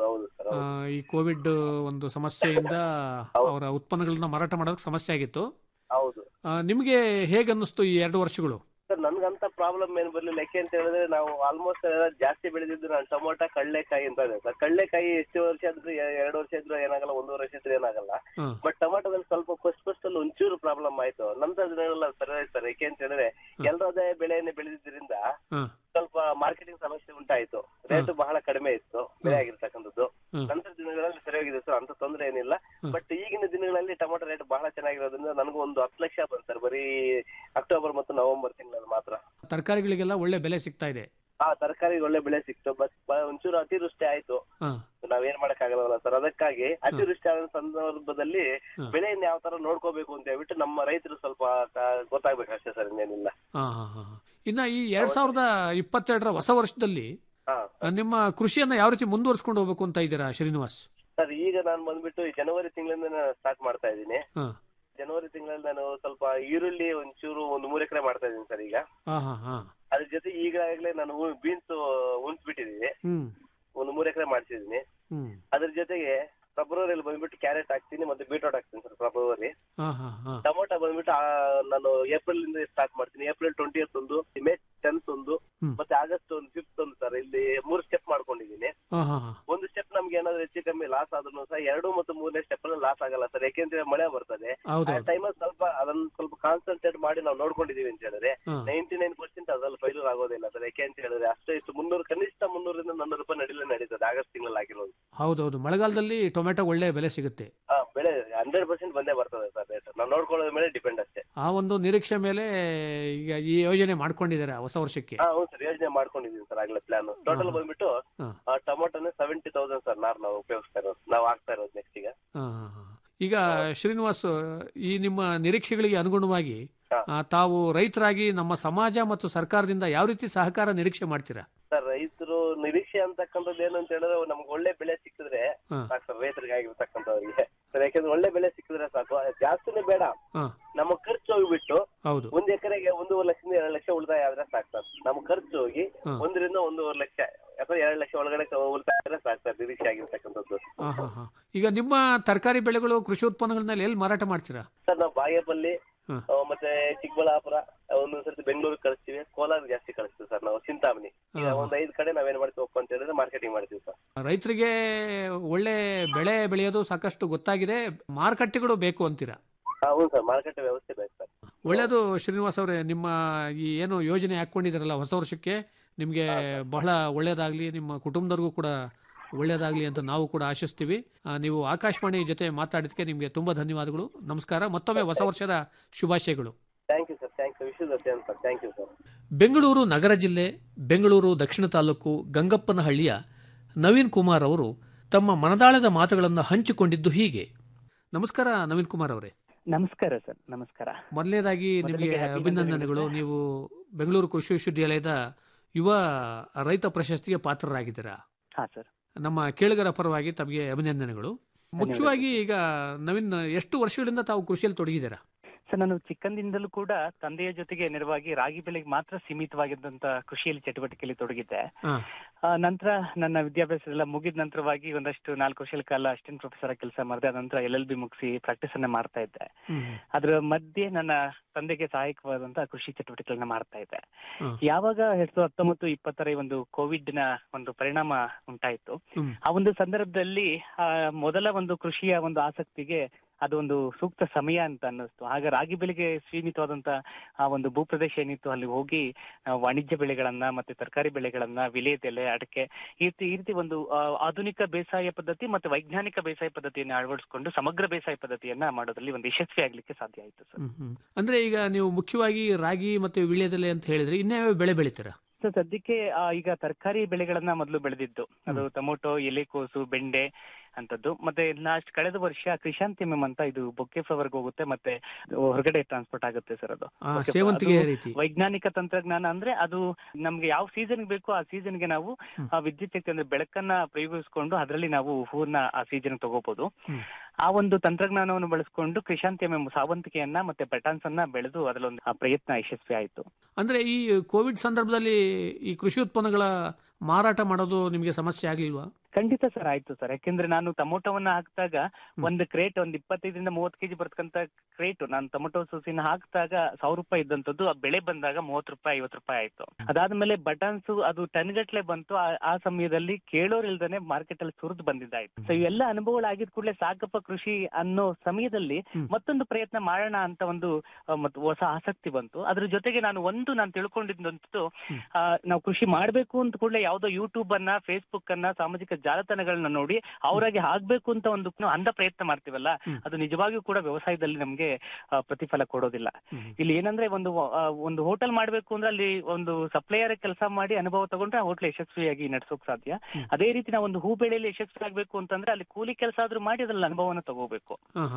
ಸರ್ ಆ, ಈ ಕೋವಿಡ್ ಒಂದು ಸಮಸ್ಯೆಯಿಂದ ಅವರ ಉತ್ಪನ್ನಗಳನ್ನ ಮಾರಾಟ ಮಾಡೋದಕ್ಕೆ ಸಮಸ್ಯೆ ಆಗಿತ್ತು ಹೌದು ಆ, ನಿಮ್ಗೆ ಹೇಗೆ ಅನ್ನಿಸ್ತು ಈ ಎರಡು ವರ್ಷಗಳು ಸರ್ ನನ್ಗಂತ ಪ್ರಾಬ್ಲಮ್ ಏನ್ ಬರ್ಲಿಲ್ಲ ಯಾಕೆ ಅಂತ ಹೇಳಿದ್ರೆ ನಾವು ಆಲ್ಮೋಸ್ಟ್ ಜಾಸ್ತಿ ಬೆಳೆದಿದ್ದು ನಾನು ಟೊಮೊಟೊ ಕಡಲೆಕಾಯಿ ಅಂತ ಇದೆ ಸರ್ ಕಡಲೆಕಾಯಿ ಎಷ್ಟು ವರ್ಷ ಆದ್ರೂ ಎ- ಎರಡು ವರ್ಷ ಇದ್ರು ಏನಾಗಲ್ಲ ಒಂದೂವರೆ ವರ್ಷ ಇದ್ರು ಏನಾಗಲ್ಲ ಹ್ಮ್. ಬಟ್ ಟೊಮೊಟೊದಲ್ಲಿ ಸ್ವಲ್ಪ ಫಸ್ಟ್ ಫಸ್ಟ್ ಅಲ್ಲಿ ಒಂಚೂರು ಪ್ರಾಬ್ಲಮ್ ಆಯ್ತು ನಂತರ ದಿನಗಳೆಲ್ಲ ಸರಿ ಆಯ್ತು ಸರ್ ಯಾಕೆ ಅಂತ ಹೇಳಿದ್ರೆ ಎಲ್ಲರದೇ ಬೆಳೆಯನ್ನೇ ಬೆಳೆದಿದ್ದರಿಂದ ಹ್ಮ್. ಸ್ವಲ್ಪ ಮಾರ್ಕೆಟಿಂಗ್ ಸಮಸ್ಯೆ ಉಂಟಾಯ್ತು ರೇಟ್ ಬಹಳ ಕಡಿಮೆ ಇತ್ತು ಬೆಲೆ ಆಗಿರ್ತಕ್ಕಂಥದ್ದು ಹ್ಮ್. ನಂತರ ದಿನಗಳಲ್ಲಿ ಸರಿಯಾಗಿದೆ ಸರ್ ಅಂತ ತೊಂದರೆ ಏನಿಲ್ಲ ಬಟ್ ಈಗಿನ ದಿನಗಳಲ್ಲಿ ಟೊಮೊಟೊ ರೇಟ್ ಬಹಳ ಚೆನ್ನಾಗಿರೋದ್ರಿಂದ ನನಗೂ ಒಂದು ಹತ್ತು ಲಕ್ಷ ಬಂತು ಸರ್ ಬರೀ ಅಕ್ಟೋಬರ್ ಮತ್ತು ನವೆಂಬರ್ ತಿಂಗಳಲ್ಲಿ ಮಾತ್ರ ತರಕಾರಿಗಳಿಗೆಲ್ಲ ಒಳ್ಳೆ ಬೆಲೆ ಸಿಗ್ತಾ ಇದೆ ಆ ತರಕಾರಿ ಒಳ್ಳೆ ಬೆಲೆ ಸಿಕ್ತು ಬಟ್ ಒಂಚೂರು ಅತಿವೃಷ್ಟಿ ಆಯ್ತು ಹಾ. ನಾವೇನ್ ಮಾಡಕ್ ಆಗಲ್ಲ ಸರ್ ಅದಕ್ಕಾಗಿ ಅತಿವೃಷ್ಟಿ ಆದ ಸಂದರ್ಭದಲ್ಲಿ ಹ್ಮ್. ಬೆಳೆಯನ್ನ ಯಾವ ತರ ನೋಡ್ಕೋಬೇಕು ಅಂತ ಹೇಳ್ಬಿಟ್ಟು ನಮ್ಮ ರೈತರು ಸ್ವಲ್ಪ ಕ- ಗೊತ್ತಾಗ್ಬೇಕಷ್ಟೇ ಸರ್ ಇನ್ನೇನಿಲ್ಲ ಹಾ ಹಾ ಹಾ ಹಾ. ಇನ್ನ ಈ ಎರಡ್ ಸಾವಿರದ ಇಪ್ಪತ್ತೆರಡರ ಹೊಸ ವರ್ಷದಲ್ಲಿ ಹಾ ಆ, ನಿಮ್ಮ ಕೃಷಿಯನ್ನ ಯಾವ ರೀತಿ ಮುಂದುವರ್ಸ್ಕೊಂಡು ಹೋಗ್ಬೇಕು ಅಂತ ಇದ್ದೀರಾ ಶ್ರೀನಿವಾಸ್ ಸರ್ ಈಗ ನಾನು ಬಂದ್ಬಿಟ್ಟು ಈ ಜನವರಿ ತಿಂಗಳಿಂದ ಸ್ಟಾರ್ಟ್ ಮಾಡ್ತಾ ಇದ್ದೀನಿ ಹಾ ಜನವರಿ ತಿಂಗಳಲ್ಲಿ ನಾನು ಸ್ವಲ್ಪ ಈರುಳ್ಳಿ ಒಂಚೂರು ಒಂದು ಮೂರ್ ಎಕರೆ ಮಾಡ್ತಾ ಇದ್ದೀನಿ ಸರ್ ಈಗ ಹಾ ಹಾ ಹಾ ಅದ್ರ ಜೊತೆ ಈಗಾಗಲೇ ನಾನು ಬೀನ್ಸ್ ಉಣ್ಸ್ಬಿಟ್ಟಿದ್ದೀನಿ ಹ್ಮ್ ಒಂದು ಮೂರ್ ಎಕರೆ ಮಾಡ್ಸಿದ್ದೀನಿ ಹ್ಮ್ ಅದ್ರ ಜೊತೆಗೆ ಫೆಬ್ರವರಿಯಲ್ಲಿ ಬಂದ್ಬಿಟ್ಟು ಕ್ಯಾರೆಟ್ ಹಾಕ್ತೀನಿ ಮತ್ತೆ ಬೀಟ್ರೋಟ್ ಹಾಕ್ತೀನಿ ಸರ್ ಫೆಬ್ರವರಿ ಹಾ ಹಾ ಹಾ ಟೊಮೊಟೊ ಬಂದ್ಬಿಟ್ಟು ಆ, ನಾನು ಏಪ್ರಿಲ್ ಇಂದ ಸ್ಟಾರ್ಟ್ ಮಾಡ್ತೀನಿ ಏಪ್ರಿಲ್ ಟ್ವೆಂಟಿ ಒಂದು ಮೇ ಟೆಂತ್ ಒಂದು ಹ್ಮ್. ಮತ್ತೆ ಆಗಸ್ಟ್ ಒಂದು ಫಿಫ್ತ್ ಒಂದು ಸರ್ ಇಲ್ಲಿ ಮೂರು ಸ್ಟೆಪ್ ಮಾಡ್ಕೊಂಡಿದ್ದೀನಿ ಹಾ ಹಾ ಹಾ ಒಂದು ಸ್ಟೆಪ್ ನಮ್ಗೆ ಏನಾದ್ರು ಹೆಚ್ಚು ಕಮ್ಮಿ ಲಾಸ್ ಆದ್ರೂ ಸಹ ಎರಡು ಮತ್ತು ಮೂರನೇ ಸ್ಟೆಪ್ ಅಲ್ಲಿ ಲಾಸ್ ಆಗಲ್ಲ ಸರ್ ಯಾಕೆಂದ್ರೆ ಮಳೆ ಬರ್ತದೆ ಹೌದು, ಆ ಹೌದು. ಟೈಮಲ್ಲಿ ಸ್ವಲ್ಪ ಅದನ್ನ ಸ್ವಲ್ಪ ಕಾನ್ಸಂಟ್ರೇಟ್ ಮಾಡಿ ನಾವು ನೋಡ್ಕೊಂಡಿದೀವಿ ಅಂತ ಹೇಳಿದ್ರೆ ಹಾ. ನೈಂಟಿ ನೈನ್ ಪರ್ಸೆಂಟ್ ಅದ್ರಲ್ಲಿ ಫೈಲೂರ್ ಆಗೋದಿಲ್ಲ ಸರ್ ಯಾಕೆ ಅಂತ ಹೇಳಿದ್ರೆ ಅಷ್ಟೇ ಇಷ್ಟು ಮುನ್ನೂರು ಕನಿಷ್ಠ ಮುನ್ನೂರಿಂದ ನಾನ್ನೂರು ರೂಪಾಯಿ ನಡಿಲೇ ನಡೀತದೆ ಆಗಸ್ಟ್ ತಿಂಗಳಲ್ಲಿ ಆಗಿರೋದು ಹೌದೌದು ಮಳೆಗಾಲದಲ್ಲಿ ಟೊಮೆಟೊ ಒಳ್ಳೆ ಬೆಲೆ ಸಿಗುತ್ತೆ ಆ, ಬೆಳೆ ಹಂಡ್ರೆಡ್ ಪರ್ಸೆಂಟ್ ಬಂದೇ ಬರ್ತದೆ ಸರ್ ರೇಟ್ ನಾವು ನೋಡ್ಕೊಳ್ಳೋದ್ರ ಮೇಲೆ ಡಿಪೆಂಡ್ ಅಷ್ಟೇ ಆ ಒಂದು ನಿರೀಕ್ಷೆ ಮೇಲೆ ಈಗ ಈ ಯೋಜನೆ ಮಾಡ್ಕೊಂಡಿದ್ದಾರೆ ಹೊಸ ವರ್ಷಕ್ಕೆ ಹಾ ಹೌದು ಸರ್ ಯೋಜನೆ ಮಾಡ್ಕೊಂಡಿದೀವಿ ಸರ್ ಆಗ್ಲೇ ಪ್ಲಾನ್ ಟೋಟಲ್ ಬಂದ್ಬಿಟ್ಟು ಹಾ. ಟೊಮೊಟೊನೇ ಸೆವೆಂಟಿ ತೌಸಂಡ್ ಸರ್ ನಾರ್ ನಾವು ಉಪಯೋಗಿಸ್ತಾ ಇರೋದು ನಾವು ಆಗ್ತಾ ಇರೋದು ನೆಕ್ಸ್ಟ್ ಈಗ ಹಾ, ಹಾ, ಹಾ. ಈಗ ಶ್ರೀನಿವಾಸ್ ಈ ನಿಮ್ಮ ನಿರೀಕ್ಷೆಗಳಿಗೆ ಅನುಗುಣವಾಗಿ ಆ, ತಾವು ರೈತರಾಗಿ ನಮ್ಮ ಸಮಾಜ ಮತ್ತು ಸರ್ಕಾರದಿಂದ ಯಾವ ರೀತಿ ಸಹಕಾರ ನಿರೀಕ್ಷೆ ಮಾಡ್ತೀರಾ ಸರ್ ರೈತರು ನಿರೀಕ್ಷೆ ಅಂತಕ್ಕಂಥದ್ದು ಏನು ಅಂತ ಹೇಳಿದ್ರೆ ನಮ್ಗೆ ಒಳ್ಳೆ ಬೆಲೆ ಸಿಕ್ಕಿದ್ರೆ ಹಾ. ಸಾಕು ಸರ್ ರೈತರಿಗೆ ಆಗಿರ್ತಕ್ಕಂಥವ್ರಿಗೆ ಸರ್ ಯಾಕಂದ್ರೆ ಒಳ್ಳೆ ಬೆಲೆ ಸಿಕ್ಕಿದ್ರೆ ಸಾಕು ಜಾಸ್ತಿನೇ ಬೇಡ ಹಾ ನಮ್ಮ ಖರ್ಚು ಹೋಗ್ಬಿಟ್ಟು ಹೌದು ಒಂದ್ ಎಕರೆಗೆ ಒಂದೂವರೆ ಲಕ್ಷದಿಂದ ಎರಡು ಲಕ್ಷ ಉಳಿತಾಯ ಆದ್ರೆ ಸಾಕು ಸರ್ ನಮ್ಮ ಖರ್ಚು ಹೋಗಿ ಹಾ. ಒಂದರಿಂದ ಒಂದೂವರೆ ಲಕ್ಷ ಅಥವಾ ಎರಡು ಲಕ್ಷ ಒಳಗಡೆ ಕ- ಉಳಿತಾಯ ಆದ್ರೆ ಸಾಕು ಸರ್ ನಿರೀಕ್ಷೆ ಆಗಿರ್ತಕ್ಕಂಥದ್ದು ಹಾ, ಹಾ, ಹಾ. ಈಗ ನಿಮ್ಮ ತರಕಾರಿ ಬೆಳೆಗಳು ಕೃಷಿ ಉತ್ಪನ್ನಗಳನ್ನ ಎಲ್ಲಿ ಮಾರಾಟ ಮಾಡ್ತೀರಾ ಸರ್ ನಾವು ಬಾಗೇಪಲ್ಲಿ ಹಾ. ಆ, ಮತ್ತೆ ಚಿಕ್ಕಬಳ್ಳಾಪುರ ಒಂದೊಂದ್ ಸರ್ತಿ ಬೆಂಗಳೂರಿಗೆ ಕಳಿಸ್ತೀವಿ ಕೋಲಾರ ಜಾಸ್ತಿ ಕಳಿಸ್ತೀವಿ ಸರ್ ನಾವು ಚಿಂತಾಮಣಿ ಈಗ ಒಂದ್ ಐದ್ ಕಡೆ ನಾವೇನ್ ಮಾಡ್ತೀವಿ ಅಂತ ಹೇಳಿದ್ರೆ ಮಾರ್ಕೆಟಿಂಗ್ ಮಾಡ್ತೀವಿ ಸರ್ ರೈತರಿಗೆ ಒಳ್ಳೆ ಬೆಳೆ ಬೆಳೆಯೋದು ಸಾಕಷ್ಟು ಗೊತ್ತಾಗಿದೆ ಮಾರುಕಟ್ಟೆಗಳು ಬೇಕು ಅಂತೀರಾ ಹಾ, ಹೌದು ಸರ್ ಮಾರುಕಟ್ಟೆ ವ್ಯವಸ್ಥೆ ಬೇಕು ಸರ್ ಒಳ್ಳೆಯದು ಶ್ರೀನಿವಾಸ್ ಅವರೇ ನಿಮ್ಮ ಈ ಏನು ಯೋಜನೆ ಹಾಕ್ಕೊಂಡಿದ್ದೀರಲ್ಲ ಹೊಸ ವರ್ಷಕ್ಕೆ ನಿಮಗೆ ಬಹಳ ಒಳ್ಳೆಯದಾಗಲಿ ನಿಮ್ಮ ಕುಟುಂಬದವ್ರಿಗೂ ಕೂಡ ಒಳ್ಳೆಯದಾಗಲಿ ಅಂತ ನಾವು ಕೂಡ ಆಶಿಸ್ತೀವಿ ಆ, ನೀವು ಆಕಾಶವಾಣಿ ಜೊತೆ ಮಾತಾಡಿದಕ್ಕೆ ನಿಮಗೆ ತುಂಬ ಧನ್ಯವಾದಗಳು ನಮಸ್ಕಾರ ಮತ್ತೊಮ್ಮೆ ಹೊಸ ವರ್ಷದ ಶುಭಾಶಯಗಳು thank you sir thank you wish you same sir thank you sir Bengaluru ನಗರ ಜಿಲ್ಲೆ ಬೆಂಗಳೂರು ದಕ್ಷಿಣ ತಾಲೂಕು ಗಂಗಪ್ಪನಹಳ್ಳಿಯ ನವೀನ್ ಕುಮಾರ್ ಅವರು ತಮ್ಮ ಮನದಾಳದ ಮಾತುಗಳನ್ನು ಹಂಚಿಕೊಂಡಿದ್ದು ಹೀಗೆ ನಮಸ್ಕಾರ ನವೀನ್ ಕುಮಾರ್ ಅವರೇ ನಮಸ್ಕಾರ ಸರ್ ನಮಸ್ಕಾರ ಮೊದಲನೇದಾಗಿ ನಿಮಗೆ ಮೊದಲಿಗೆ happy ಅಭಿನಂದನೆಗಳು ನೀವು ಬೆಂಗಳೂರು ಕೃಷಿ ವಿಶ್ವವಿದ್ಯಾಲಯದ ಯುವ ರೈತ ಪ್ರಶಸ್ತಿಗೆ ಪಾತ್ರರಾಗಿದ್ದೀರಾ ಹಾ ಸರ್ ನಮ್ಮ ಕೇಳುಗರ ಪರವಾಗಿ ತಮಗೆ ಅಭಿನಂದನೆಗಳು ಮುಖ್ಯವಾಗಿ ಈಗ ನವೀನ್ ಎಷ್ಟು ವರ್ಷಗಳಿಂದ ತಾವು ಕೃಷಿಯಲ್ಲಿ ತೊಡಗಿದ್ದೀರಾ ಸರ್ ನಾನು ಚಿಕ್ಕಂದಿಂದಲೂ ಕೂಡ ತಂದೆಯ ಜೊತೆಗೆ ನೆರವಾಗಿ ರಾಗಿ ಬೆಳೆಗೆ ಮಾತ್ರ ಸೀಮಿತವಾಗಿದ್ದಂತ ಕೃಷಿಯಲ್ಲಿ ಚಟುವಟಿಕೆಯಲ್ಲಿ ತೊಡಗಿದ್ದೆ ಆ, ನಂತರ ನನ್ನ ವಿದ್ಯಾಭ್ಯಾಸ ಎಲ್ಲ ಮುಗಿದ ನಂತರವಾಗಿ ಒಂದಷ್ಟು ನಾಲ್ಕು ವರ್ಷಗಳ ಕಾಲ ಅಸಿಸ್ಟೆಂಟ್ ಪ್ರೊಫೆಸರ್ ಆಗಿ ಕೆಲಸ ಮಾಡಿದೆ ನಂತರ ಎಲ್ ಎಲ್ ಬಿ ಮುಗಿಸಿ ಪ್ರಾಕ್ಟೀಸ್ ಅನ್ನ ಮಾಡ್ತಾ ಇದ್ದೆ ಅದ್ರ ಮಧ್ಯೆ ನನ್ನ ತಂದೆಗೆ ಸಹಾಯಕವಾದಂತಹ ಕೃಷಿ ಚಟುವಟಿಕೆಗಳನ್ನ ಮಾಡ್ತಾ ಇದ್ದೆ ಯಾವಾಗ ಎರಡ್ ಸಾವಿರದ ಹತ್ತೊಂಬತ್ತು ಇಪ್ಪತ್ತರ ಈ ಒಂದು ಕೋವಿಡ್ ನ ಒಂದು ಪರಿಣಾಮ ಉಂಟಾಯಿತು ಆ ಒಂದು ಸಂದರ್ಭದಲ್ಲಿ ಆ ಮೊದಲ ಒಂದು ಕೃಷಿಯ ಒಂದು ಆಸಕ್ತಿಗೆ ಅದೊಂದು ಸೂಕ್ತ ಸಮಯ ಅಂತ ಅನ್ನಿಸ್ತು ಆಗ ರಾಗಿ ಬೆಳೆಗೆ ಸೀಮಿತವಾದಂತ ಆ ಒಂದು ಭೂಪ್ರದೇಶ ಏನಿತ್ತು ಅಲ್ಲಿ ಹೋಗಿ ಆ, ವಾಣಿಜ್ಯ ಬೆಳೆಗಳನ್ನ ಮತ್ತೆ ತರಕಾರಿ ಬೆಳೆಗಳನ್ನ ವಿಲೇದೆಲೆ ಅಡಕೆ ಈ ರೀತಿ ಈ ರೀತಿ ಒಂದು ಆ, ಆಧುನಿಕ ಬೇಸಾಯ ಪದ್ಧತಿ ಮತ್ತೆ ವೈಜ್ಞಾನಿಕ ಬೇಸಾಯ ಪದ್ಧತಿಯನ್ನ ಅಳವಡಿಸಿಕೊಂಡು ಸಮಗ್ರ ಬೇಸಾಯ ಪದ್ಧತಿಯನ್ನ ಮಾಡೋದ್ರಲ್ಲಿ ಒಂದು ಯಶಸ್ವಿ ಆಗ್ಲಿಕ್ಕೆ ಸಾಧ್ಯ ಆಯ್ತು ಸರ್ ಹ್ಮ್, ಹ್ಮ್. ಅಂದ್ರೆ ಈಗ ನೀವು ಮುಖ್ಯವಾಗಿ ರಾಗಿ ಮತ್ತೆ ವಿಳ್ಯದೆಲೆ ಅಂತ ಹೇಳಿದ್ರೆ ಇನ್ಯಾವ ಬೆಳೆ ಬೆಳಿತೀರಾ ಸೊ ಸದ್ಯಕ್ಕೆ ಆ, ಈಗ ತರಕಾರಿ ಬೆಳೆಗಳನ್ನ ಮೊದಲು ಬೆಳೆದಿದ್ದು ಅದು ಟೊಮೊಟೊ ಎಲೆಕೋಸು ಬೆಂಡೆ ಅಂತದ್ದು ಮತ್ತೆ ಲಾಸ್ಟ್ ಕಳೆದ ವರ್ಷ ಕ್ರಿಶಾಂತಿಮಮ್ ಅಂತ ಇದು ಬೊಕ್ಕೆ ಫ್ಲವರ್ ಹೋಗುತ್ತೆ ಮತ್ತೆ ಹೊರಗಡೆ ಟ್ರಾನ್ಸ್ಪೋರ್ಟ್ ಆಗುತ್ತೆ ಸರ್ ಅದು ಆ, ಬೊಕ್ಕೆ ಫ್ಲವರ್. ಸೇವಂತಿಗೆ ಅದು ರೀತಿ. ವೈಜ್ಞಾನಿಕ ತಂತ್ರಜ್ಞಾನ ಅಂದ್ರೆ ಅದು ನಮ್ಗೆ ಯಾವ ಸೀಸನ್ ಬೇಕೋ ಆ season ಗೆ ನಾವು ಆ ವಿದ್ಯುತ್ ಶಕ್ತಿ ಅಂದ್ರೆ ಬೆಳಕನ್ನ ಪ್ರಯೋಗಿಸ್ಕೊಂಡು ಅದರಲ್ಲಿ ನಾವು ಹೂವನ್ನ ಆ ಸೀಸನ್ ತಗೋಬಹುದು ಆ ಒಂದು ತಂತ್ರಜ್ಞಾನವನ್ನು ಬಳಸ್ಕೊಂಡು ಕ್ರಿಶಾಂತಿಮಮ್ ಸಾವಂತಿಗೆಯನ್ನ ಮತ್ತೆ ಪಟಾನ್ಸ್ ಅನ್ನ ಬೆಳೆದು ಅದರಲ್ಲೊಂದು ಆ ಪ್ರಯತ್ನ ಯಶಸ್ವಿ ಆಯ್ತು ಅಂದ್ರೆ ಈ ಕೋವಿಡ್ ಸಂದರ್ಭದಲ್ಲಿ ಈ ಕೃಷಿ ಉತ್ಪನ್ನಗಳ ಮಾರಾಟ ಮಾಡೋದು ನಿಮಗೆ ಸಮಸ್ಯೆ ಆಗ್ಲಿಲ್ವಾ ಖಂಡಿತ ಸರ್ ಆಯ್ತು ಸರ್ ಯಾಕೆಂದ್ರೆ ನಾನು ಟೊಮೊಟೊವನ್ನ ಹಾಕಿದಾಗ ಒಂದು ಕ್ರೇಟ್ ಒಂದ್ ಇಪ್ಪತ್ತೈದರಿಂದ ಮೂವತ್ತು ಕೆಜಿ ಬರ್ತಕ್ಕಂತ ಕ್ರೇಟ್ ನಾನು ಟೊಮೊಟೊ ಸಸಿನ ಹಾಕಿದಾಗ ಸಾವಿರ ರೂಪಾಯಿ ಇದ್ದಂತದ್ದು ಆ ಬೆಳೆ ಬಂದಾಗ ಮೂವತ್ತು ರೂಪಾಯಿ ಐವತ್ತು ರೂಪಾಯಿ ಆಯ್ತು ಅದಾದ್ಮೇಲೆ ಬಟನ್ಸ್ ಅದು ಟನ್ ಗಟ್ಲೆ ಬಂತು ಆ- ಆ ಸಮಯದಲ್ಲಿ ಕೇಳೋರಿಲ್ದೇನೆ ಮಾರ್ಕೆಟ್ ಅಲ್ಲಿ ಸುರಿದು ಬಂದಿದ್ದಾಯ್ತು ಸೊ ಇವೆಲ್ಲ ಅನುಭವಗಳಾಗಿದ್ ಕೂಡಲೇ ಸಾಕಪ್ಪ ಕೃಷಿ ಅನ್ನೋ ಸಮಯದಲ್ಲಿ ಮತ್ತೊಂದು ಪ್ರಯತ್ನ ಮಾಡೋಣ ಅಂತ ಒಂದು ಆ, ಮತ್ತು ಹೊಸ ಆಸಕ್ತಿ ಬಂತು ಅದ್ರ ಜೊತೆಗೆ ನಾನು ಒಂದು ನಾನು ತಿಳ್ಕೊಂಡಿದ್ದಂತದ್ದು ಆ, ನಾವು ಕೃಷಿ ಮಾಡ್ಬೇಕು ಅಂತ ಕೂಡಲೇ ಯಾವ್ದೋ ಯೂಟ್ಯೂಬ್ ಅನ್ನ ಫೇಸ್ಬುಕ್ ಅನ್ನ ಸಾಮಾಜಿಕ ಜಾಲತಾಣಗಳನ್ನ ನೋಡಿ ಅವರಾಗಿ ಆಗ್ಬೇಕು ಅಂತ ಒಂದು ನಾವು ಅಂದ ಪ್ರಯತ್ನ ಮಾಡ್ತೀವಲ್ಲ ಅದು ನಿಜವಾಗಿಯೂ ಕೂಡ ವ್ಯವಸಾಯದಲ್ಲಿ ನಮ್ಗೆ ಆ, ಪ್ರತಿಫಲ ಕೊಡೋದಿಲ್ಲ ಇಲ್ಲಿ ಏನಂದ್ರೆ ಒಂದು ಆ, ಒಂದು ಹೋಟೆಲ್ ಮಾಡ್ಬೇಕು ಅಂದ್ರೆ ಅಲ್ಲಿ ಒಂದು ಸಪ್ಲೈಯರ್ ಕೆಲಸ ಮಾಡಿ ಅನುಭವ ತಗೊಂಡ್ರೆ ಆ ಹೋಟ್ಲ್ ಯಶಸ್ವಿಯಾಗಿ ನಡ್ಸೋಕ್ ಸಾಧ್ಯ ಅದೇ ರೀತಿ ನಾವು ಒಂದು ಹೂ ಬೆಳೆಯಲ್ಲಿ ಯಶಸ್ವಿ ಆಗ್ಬೇಕು ಅಂತಂದ್ರೆ ಅಲ್ಲಿ ಕೂಲಿ ಕೆಲಸ ಆದ್ರೂ ಮಾಡಿ ಅದ್ರಲ್ಲಿ ಅನುಭವನ ತಗೋಬೇಕು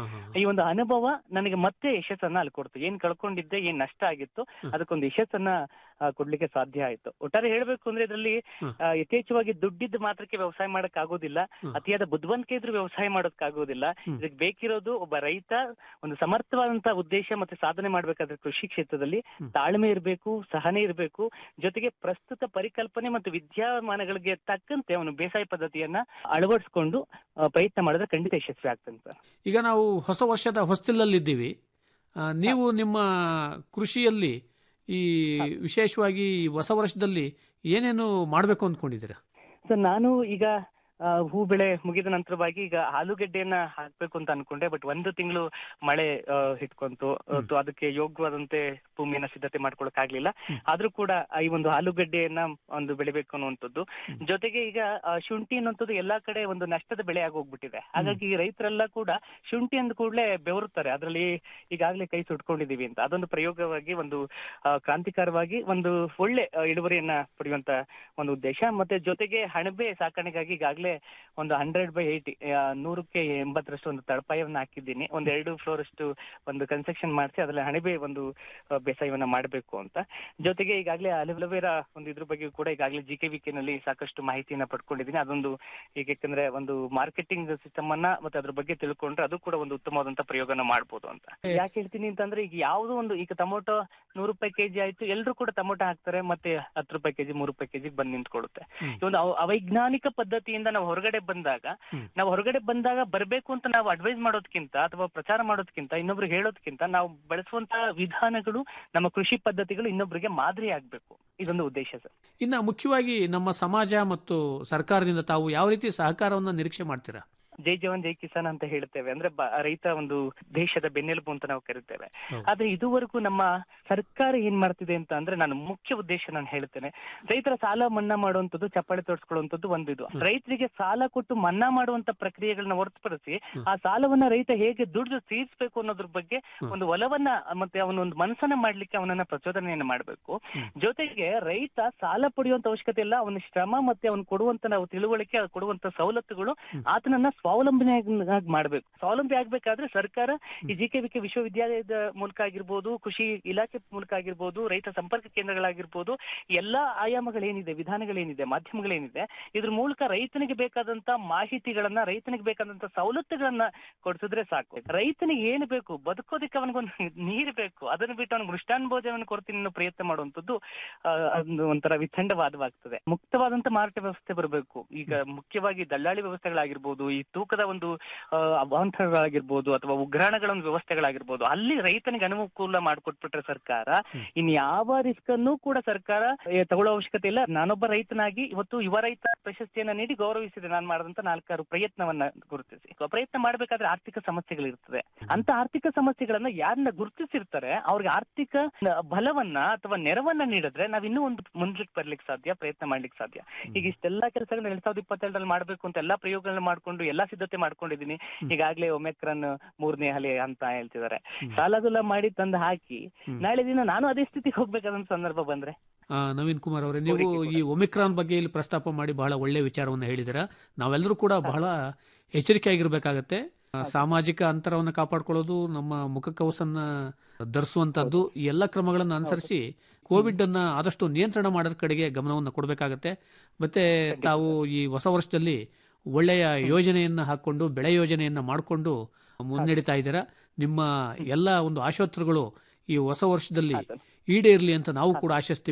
ಈ ಒಂದು ಅನುಭವ ನನಗೆ ಮತ್ತೆ ಯಶಸ್ಸನ್ನ ಅಲ್ಲಿ ಕೊಡ್ತು ಏನ್ ಕಳ್ಕೊಂಡಿದ್ದೆ ಏನ್ ನಷ್ಟ ಆಗಿತ್ತು ಅದಕ್ಕೊಂದು ಯಶಸ್ಸನ್ನ ಆ, ಕೊಡ್ಲಿಕ್ಕೆ ಸಾಧ್ಯ ಆಯ್ತು ಒಟ್ಟಾರೆ ಹೇಳ್ಬೇಕು ಅಂದ್ರೆ ಇದರಲ್ಲಿ ಆ, ಯಥೇಚ್ಛವಾಗಿ ದುಡ್ಡಿದ್ದ ಮಾತ್ರಕ್ಕೆ ವ್ಯವಸಾಯ ಮಾಡಕ್ ಆಗೋದಿಲ್ಲ ಅತಿಯಾದ ಬುದ್ಧಿವಂತಿಕೆ ಇದ್ರೂ ವ್ಯವಸಾಯ ಮಾಡೋಕ್ ಆಗೋದಿಲ್ಲ ಇದಕ್ಕೆ ಬೇಕಿರೋದು ಒಬ್ಬ ರೈತ ಒಂದು ಸಮರ್ಥವಾದಂತಹ ಉದ್ದೇಶ ಮತ್ತೆ ಸಾಧನೆ ಮಾಡ್ಬೇಕಾದ್ರೆ ಕೃಷಿ ಕ್ಷೇತ್ರದಲ್ಲಿ ತಾಳ್ಮೆ ಇರಬೇಕು ಸಹನೆ ಇರಬೇಕು ಜೊತೆಗೆ ಪ್ರಸ್ತುತ ಪರಿಕಲ್ಪನೆ ಮತ್ತು ವಿದ್ಯಮಾನಗಳಿಗೆ ತಕ್ಕಂತೆ ಅವನು ಬೇಸಾಯ ಪದ್ಧತಿಯನ್ನ ಅಳವಡಿಸ್ಕೊಂಡು ಆ, ಪ್ರಯತ್ನ ಮಾಡಿದ್ರೆ ಖಂಡಿತ ಯಶಸ್ವಿ ಆಗ್ತಾನೆ ಸರ್ ಈಗ ನಾವು ಹೊಸ ವರ್ಷದ ಹೊಸ್ತಿಲಲ್ಲಿದ್ದೀವಿ ಆ, ನೀವು ನಿಮ್ಮ ಕೃಷಿಯಲ್ಲಿ ಈ ವಿಶೇಷವಾಗಿ ಈ ಹೊಸ ವರ್ಷದಲ್ಲಿ ಏನೇನು ಮಾಡಬೇಕು ಅಂದ್ಕೊಂಡಿದ್ದೀರಾ ಸರ್ ನಾನು ಈಗ ಆ, ಹೂ ಬೆಳೆ ಮುಗಿದ ನಂತರವಾಗಿ ಈಗ ಆಲೂಗೆಡ್ಡೆಯನ್ನ ಹಾಕ್ಬೇಕು ಅಂತ ಅನ್ಕೊಂಡೆ ಬಟ್ ಒಂದು ತಿಂಗಳು ಮಳೆ ಆ, ಹಿಡ್ಕೊಂತು ಅದು ಅದಕ್ಕೆ ಯೋಗ್ಯವಾದಂತೆ ಭೂಮಿಯನ್ನ ಸಿದ್ಧತೆ ಮಾಡ್ಕೊಳಕ್ ಆಗ್ಲಿಲ್ಲ ಆದ್ರೂ ಕೂಡ ಈ ಒಂದು ಆಲೂಗಡ್ಡೆಯನ್ನ ಒಂದು ಬೆಳಿಬೇಕು ಅನ್ನುವಂಥದ್ದು ಜೊತೆಗೆ ಈಗ ಆ, ಶುಂಠಿ ಅನ್ನುವಂಥದ್ದು ಎಲ್ಲಾ ಕಡೆ ಒಂದು ನಷ್ಟದ ಬೆಳೆ ಆಗೋಗ್ಬಿಟ್ಟಿದೆ ಹಾಗಾಗಿ ರೈತರೆಲ್ಲ ಕೂಡ ಶುಂಠಿ ಅಂದ ಕೂಡಲೇ ಬೆವರುತ್ತಾರೆ ಅದರಲ್ಲಿ ಈಗಾಗಲೇ ಕೈ ಸುಟ್ಕೊಂಡಿದೀವಿ ಅಂತ ಅದೊಂದು ಪ್ರಯೋಗವಾಗಿ ಒಂದು ಆ, ಕ್ರಾಂತಿಕಾರವಾಗಿ ಒಂದು ಒಳ್ಳೆ ಆ, ಇಳುವರಿಯನ್ನ ಪಡೆಯುವಂತ ಒಂದು ಉದ್ದೇಶ ಮತ್ತೆ ಜೊತೆಗೆ ಹಣಬೆ ಸಾಕಾಣಿಕೆಗಾಗಿ ಈಗಾಗಲೇ ಒಂದು ಹಂಡ್ರೆಡ್ ಬೈ ಏಯ್ಟಿ ನೂರಕ್ಕೆ ಎಂಬತ್ತರಷ್ಟು ಒಂದು ತಳಪಾಯವನ್ನ ಹಾಕಿದ್ದೀನಿ ಒಂದ್ ಎರಡು ಫ್ಲೋರ್ ಅಷ್ಟು ಒಂದು ಕನ್ಸ್ಟ್ರಕ್ಷನ್ ಮಾಡಿಸಿ ಅದ್ರಲ್ಲಿ ಹಣಬೆ ಒಂದು ಆ, ಬೇಸಾಯವನ್ನ ಮಾಡಬೇಕು ಅಂತ ಜೊತೆಗೆ ಈಗಾಗಲೇ ಅಲೋವೆರಾ ಒಂದು ಇದ್ರ ಬಗ್ಗೆ ಕೂಡ ಈಗಾಗಲೇ ಜಿ ಕೆ ವಿ ನಲ್ಲಿ ಸಾಕಷ್ಟು ಮಾಹಿತಿಯನ್ನ ಪಡ್ಕೊಂಡಿದ್ದೀನಿ ಅದೊಂದು ಈಗ ಯಾಕಂದ್ರೆ ಒಂದು ಮಾರ್ಕೆಟಿಂಗ್ ಸಿಸ್ಟಮ್ ಅನ್ನ ಮತ್ತೆ ಅದ್ರ ಬಗ್ಗೆ ತಿಳ್ಕೊಂಡ್ರೆ ಅದು ಕೂಡ ಒಂದು ಉತ್ತಮವಾದಂತ ಪ್ರಯೋಗನ ಮಾಡ್ಬೋದು ಅಂತ ಯಾಕೆ ಹೇಳ್ತೀನಿ ಅಂತಂದ್ರೆ ಈಗ ಯಾವ್ದೋ ಒಂದು ಈಗ ಟೊಮೊಟೊ ನೂರು ರೂಪಾಯಿ ಕೆಜಿ ಆಯ್ತು ಎಲ್ರು ಕೂಡ ಟೊಮೊಟೊ ಹಾಕ್ತಾರೆ ಮತ್ತೆ ಹತ್ತು ರೂಪಾಯಿ ಕೆಜಿ ಮೂರು ರೂಪಾಯಿ ಕೆಜಿ ಬಂದ್ ನಿಂತ್ಕೊಳ್ಳುತ್ತೆ ಈ ಒಂದು ಅವ- ಅವೈಜ್ಞಾನಿಕ ಪದ್ಧತಿಯಿಂದ ನಾವು ಹೊರಗಡೆ ಬಂದಾಗ ನಾವು ಹೊರಗಡೆ ಬಂದಾಗ ಬರ್ಬೇಕು ಅಂತ ನಾವು ಅಡ್ವೈಸ್ ಮಾಡೋದಕ್ಕಿಂತ ಅಥವಾ ಪ್ರಚಾರ ಮಾಡೋದಕ್ಕಿಂತ ಇನ್ನೊಬ್ರು ಹೇಳೋದಕ್ಕಿಂತ ನಾವು ಬೆಳೆಸುವಂತಹ ವಿಧಾನಗಳು ನಮ್ಮ ಕೃಷಿ ಪದ್ಧತಿಗಳು ಇನ್ನೊಬ್ಬರಿಗೆ ಮಾದರಿ ಆಗ್ಬೇಕು ಇದೊಂದು ಉದ್ದೇಶ ಸರ್ ಇನ್ನು ಮುಖ್ಯವಾಗಿ ನಮ್ಮ ಸಮಾಜ ಮತ್ತು ಸರ್ಕಾರದಿಂದ ತಾವು ಯಾವ ರೀತಿ ಸಹಕಾರವನ್ನು ನಿರೀಕ್ಷೆ ಮಾಡ್ತೀರಾ ಜೈ ಜವಾನ್ ಜೈ ಕಿಸಾನ್ ಅಂತ ಹೇಳ್ತೇವೆ ಅಂದ್ರೆ ಬ- ರೈತ ಒಂದು ದೇಶದ ಬೆನ್ನೆಲುಬು ಅಂತ ನಾವು ಕರಿತೇವೆ ಆದ್ರೆ ಇದುವರೆಗೂ ನಮ್ಮ ಸರ್ಕಾರ ಏನ್ ಮಾಡ್ತಿದೆ ಅಂತ ಅಂದ್ರೆ ನಾನು ಮುಖ್ಯ ಉದ್ದೇಶ ನಾನು ಹೇಳ್ತೇನೆ ರೈತರ ಸಾಲ ಮನ್ನಾ ಮಾಡುವಂತದ್ದು ಚಪ್ಪಾಳೆ ತೋರಿಸ್ಕೊಳ್ಳುವಂತದ್ದು ಒಂದು ಇದು ರೈತರಿಗೆ ಸಾಲ ಕೊಟ್ಟು ಮನ್ನಾ ಮಾಡುವಂತ ಪ್ರಕ್ರಿಯೆಗಳನ್ನ ಹೊರತುಪಡಿಸಿ ಆ ಸಾಲವನ್ನ ರೈತ ಹೇಗೆ ದುಡ್ಡು ತೀರಿಸಬೇಕು ಅನ್ನೋದ್ರ ಬಗ್ಗೆ ಒಂದು ಒಲವನ್ನ ಮತ್ತೆ ಅವನ ಒಂದು ಮನಸ್ಸನ್ನ ಮಾಡ್ಲಿಕ್ಕೆ ಅವನನ್ನ ಪ್ರಚೋದನೆಯನ್ನ ಮಾಡಬೇಕು ಜೊತೆಗೆ ರೈತ ಸಾಲ ಪಡೆಯುವಂತ ಅವಶ್ಯಕತೆ ಇಲ್ಲ ಅವನ ಶ್ರಮ ಮತ್ತೆ ಅವನು ಕೊಡುವಂತ ನಾವು ತಿಳುವಳಿಕೆ ಅವ್ನು ಕೊಡುವಂತ ಸವಲತ್ತುಗಳು ಆತನನ್ನ ಸ್ವಾವಲಂಬನೆಯಾಗಿ ಮಾಡ್ಬೇಕು ಸ್ವಾವಲಂಬಿ ಆಗ್ಬೇಕಾದ್ರೆ ಸರ್ಕಾರ ಈ ಜಿ ಕೆ ವಿ ಕೆ ವಿಶ್ವವಿದ್ಯಾಲಯದ ಮೂಲಕ ಆಗಿರ್ಬೋದು ಕೃಷಿ ಇಲಾಖೆ ಮೂಲಕ ಆಗಿರ್ಬೋದು ರೈತ ಸಂಪರ್ಕ ಕೇಂದ್ರಗಳಾಗಿರ್ಬೋದು ಎಲ್ಲಾ ಆಯಾಮಗಳೇನಿದೆ ವಿಧಾನಗಳೇನಿದೆ ಮಾಧ್ಯಮಗಳೇನಿದೆ ಇದ್ರ ಮೂಲಕ ರೈತನಿಗೆ ಬೇಕಾದಂತ ಮಾಹಿತಿಗಳನ್ನ ರೈತನಿಗೆ ಬೇಕಾದಂತ ಸವಲತ್ತುಗಳನ್ನ ಕೊಡಿಸಿದ್ರೆ ಸಾಕು ರೈತನಿಗೆ ಏನು ಬೇಕು ಬದುಕೋದಕ್ಕೆ ಅವನಿಗೊಂದು ನೀರು ಬೇಕು ಅದನ್ನು ಬಿಟ್ಟು ಅವನಿಗೆ ಮೃಷ್ಟಾನ್ ಭೋಜನವನ್ನು ಕೊಡ್ತೀನಿ ಅನ್ನೋ ಪ್ರಯತ್ನ ಮಾಡುವಂತದ್ದು ಆ, ಅದು ಒಂಥರ ವಿಖಂಡವಾದವಾಗ್ತದೆ ಮುಕ್ತವಾದಂತ ಮಾರಾಟ ವ್ಯವಸ್ಥೆ ಬರಬೇಕು ಈಗ ಮುಖ್ಯವಾಗಿ ದಳ್ಳಾಳಿ ವ್ಯವಸ್ಥೆಗಳಾಗಿರ್ಬೋದು ಈ ತೂಕದ ಒಂದು ಆ, ಅವಾಂತರಗಳಾಗಿರ್ಬೋದು ಅಥವಾ ಉಗ್ರಾಣಗಳ ಒಂದು ವ್ಯವಸ್ಥೆಗಳಾಗಿರ್ಬೋದು ಅಲ್ಲಿ ರೈತನಿಗೆ ಅನುಕೂಲ ಮಾಡಿಕೊಟ್ಬಿಟ್ರೆ ಸರ್ಕಾರ ಇನ್ ಯಾವ ರಿಸ್ಕ್ ಅನ್ನು ಕೂಡ ಸರ್ಕಾರ ಏ, ತಗೊಳ್ಳೋ ಅವಶ್ಯಕತೆ ಇಲ್ಲ ನಾನೊಬ್ಬ ರೈತನಾಗಿ ಇವತ್ತು ಯುವ ರೈತ ಪ್ರಶಸ್ತಿಯನ್ನ ನೀಡಿ ಗೌರವಿಸಿದೆ ನಾನು ಮಾಡಿದಂತ ನಾಲ್ಕಾರು ಪ್ರಯತ್ನವನ್ನ ಗುರುತಿಸಿ ಆ ಪ್ರಯತ್ನ ಮಾಡ್ಬೇಕಾದ್ರೆ ಆರ್ಥಿಕ ಸಮಸ್ಯೆಗಳಿರ್ತದೆ ಅಂತ ಆರ್ಥಿಕ ಸಮಸ್ಯೆಗಳನ್ನ ಯಾರನ್ನ ಗುರುತಿಸಿರ್ತಾರೆ ಅವ್ರಿಗೆ ಆರ್ಥಿಕ ನ- ಬಲವನ್ನ ಅಥವಾ ನೆರವನ್ನ ನೀಡಿದ್ರೆ ನಾವ್ ಇನ್ನೂ ಒಂದು ಮುಂದಕ್ಕೆ ಬರ್ಲಿಕ್ಕೆ ಸಾಧ್ಯ ಪ್ರಯತ್ನ ಮಾಡ್ಲಿಕ್ಕೆ ಸಾಧ್ಯ ಈಗ ಇಷ್ಟೆಲ್ಲಾ ಕೆಲಸಗಳನ್ನ ಎರಡ್ ಸಾವಿರದ ಇಪ್ಪತ್ತೆರಡರಲ್ಲಿ ಮಾಡ್ಬೇಕು ಅಂತ ಎಲ್ಲಾ ಪ್ರಯೋಗಗಳನ್ನ ಮಾಡ್ಕೊಂಡು ಎಲ್ಲಾ ಸಿದ್ಧತೆ ಮಾಡ್ಕೊಂಡಿದೀನಿ ಈಗಾಗ್ಲೇ ಒಮೆಕ್ರನ್ ಮೂರನೇ ಅಲೆ ಅಂತ ಹೇಳ್ತಿದ್ದಾರೆ ಸಾಲದೆಲ್ಲ ಮಾಡಿ ತಂದು ಹಾಕಿ ನಾಳೆ ದಿನ ನಾನು ಅದೇ ಸ್ಥಿತಿಗೆ ಹೋಗ್ಬೇಕಾದಂತ ಸಂದರ್ಭ ಬಂದ್ರೆ ಆ, ನವೀನ್ ಕುಮಾರ್ ಅವರೇ ನೀವು ಈ ಒಮಿಕ್ರಾನ್ ಬಗ್ಗೆ ಇಲ್ಲಿ ಪ್ರಸ್ತಾಪ ಮಾಡಿ ಬಹಳ ಒಳ್ಳೆ ವಿಚಾರವನ್ನು ಹೇಳಿದ್ದೀರಾ ನಾವೆಲ್ಲರೂ ಕೂಡ ಬಹಳ ಎಚ್ಚರಿಕೆ ಆಗಿರ್ಬೇಕಾಗತ್ತೆ ಆ, ಸಾಮಾಜಿಕ ಅಂತರವನ್ನು ಕಾಪಾಡ್ಕೊಳ್ಳೋದು ನಮ್ಮ ಮುಖಕವಸನ್ನ ಧರಿಸುವಂತದ್ದು ಈ ಎಲ್ಲ ಕ್ರಮಗಳನ್ನು ಅನುಸರಿಸಿ ಕೋವಿಡ್ ಅನ್ನ ಆದಷ್ಟು ನಿಯಂತ್ರಣ ಮಾಡೋದ್ರ ಕಡೆಗೆ ಗಮನವನ್ನು ಕೊಡಬೇಕಾಗತ್ತೆ ಮತ್ತೆ ತಾವು ಈ ಹೊಸ ವರ್ಷದಲ್ಲಿ ಒಳ್ಳೆಯ ಯೋಜನೆಯನ್ನ ಹಾಕೊಂಡು ಬೆಳೆ ಯೋಜನೆಯನ್ನ ಮಾಡಿಕೊಂಡು ಮುನ್ನಡೀತಾ ಇದ್ದೀರಾ ನಿಮ್ಮ ಎಲ್ಲ ಒಂದು ಆಶೋತ್ತರಗಳು ಈ ಹೊಸ ವರ್ಷದಲ್ಲಿ ಈಡೇರ್ಲಿ ಅಂತ ನಾವು ಕೂಡ ಆಶಿಸ್ತೀವಿ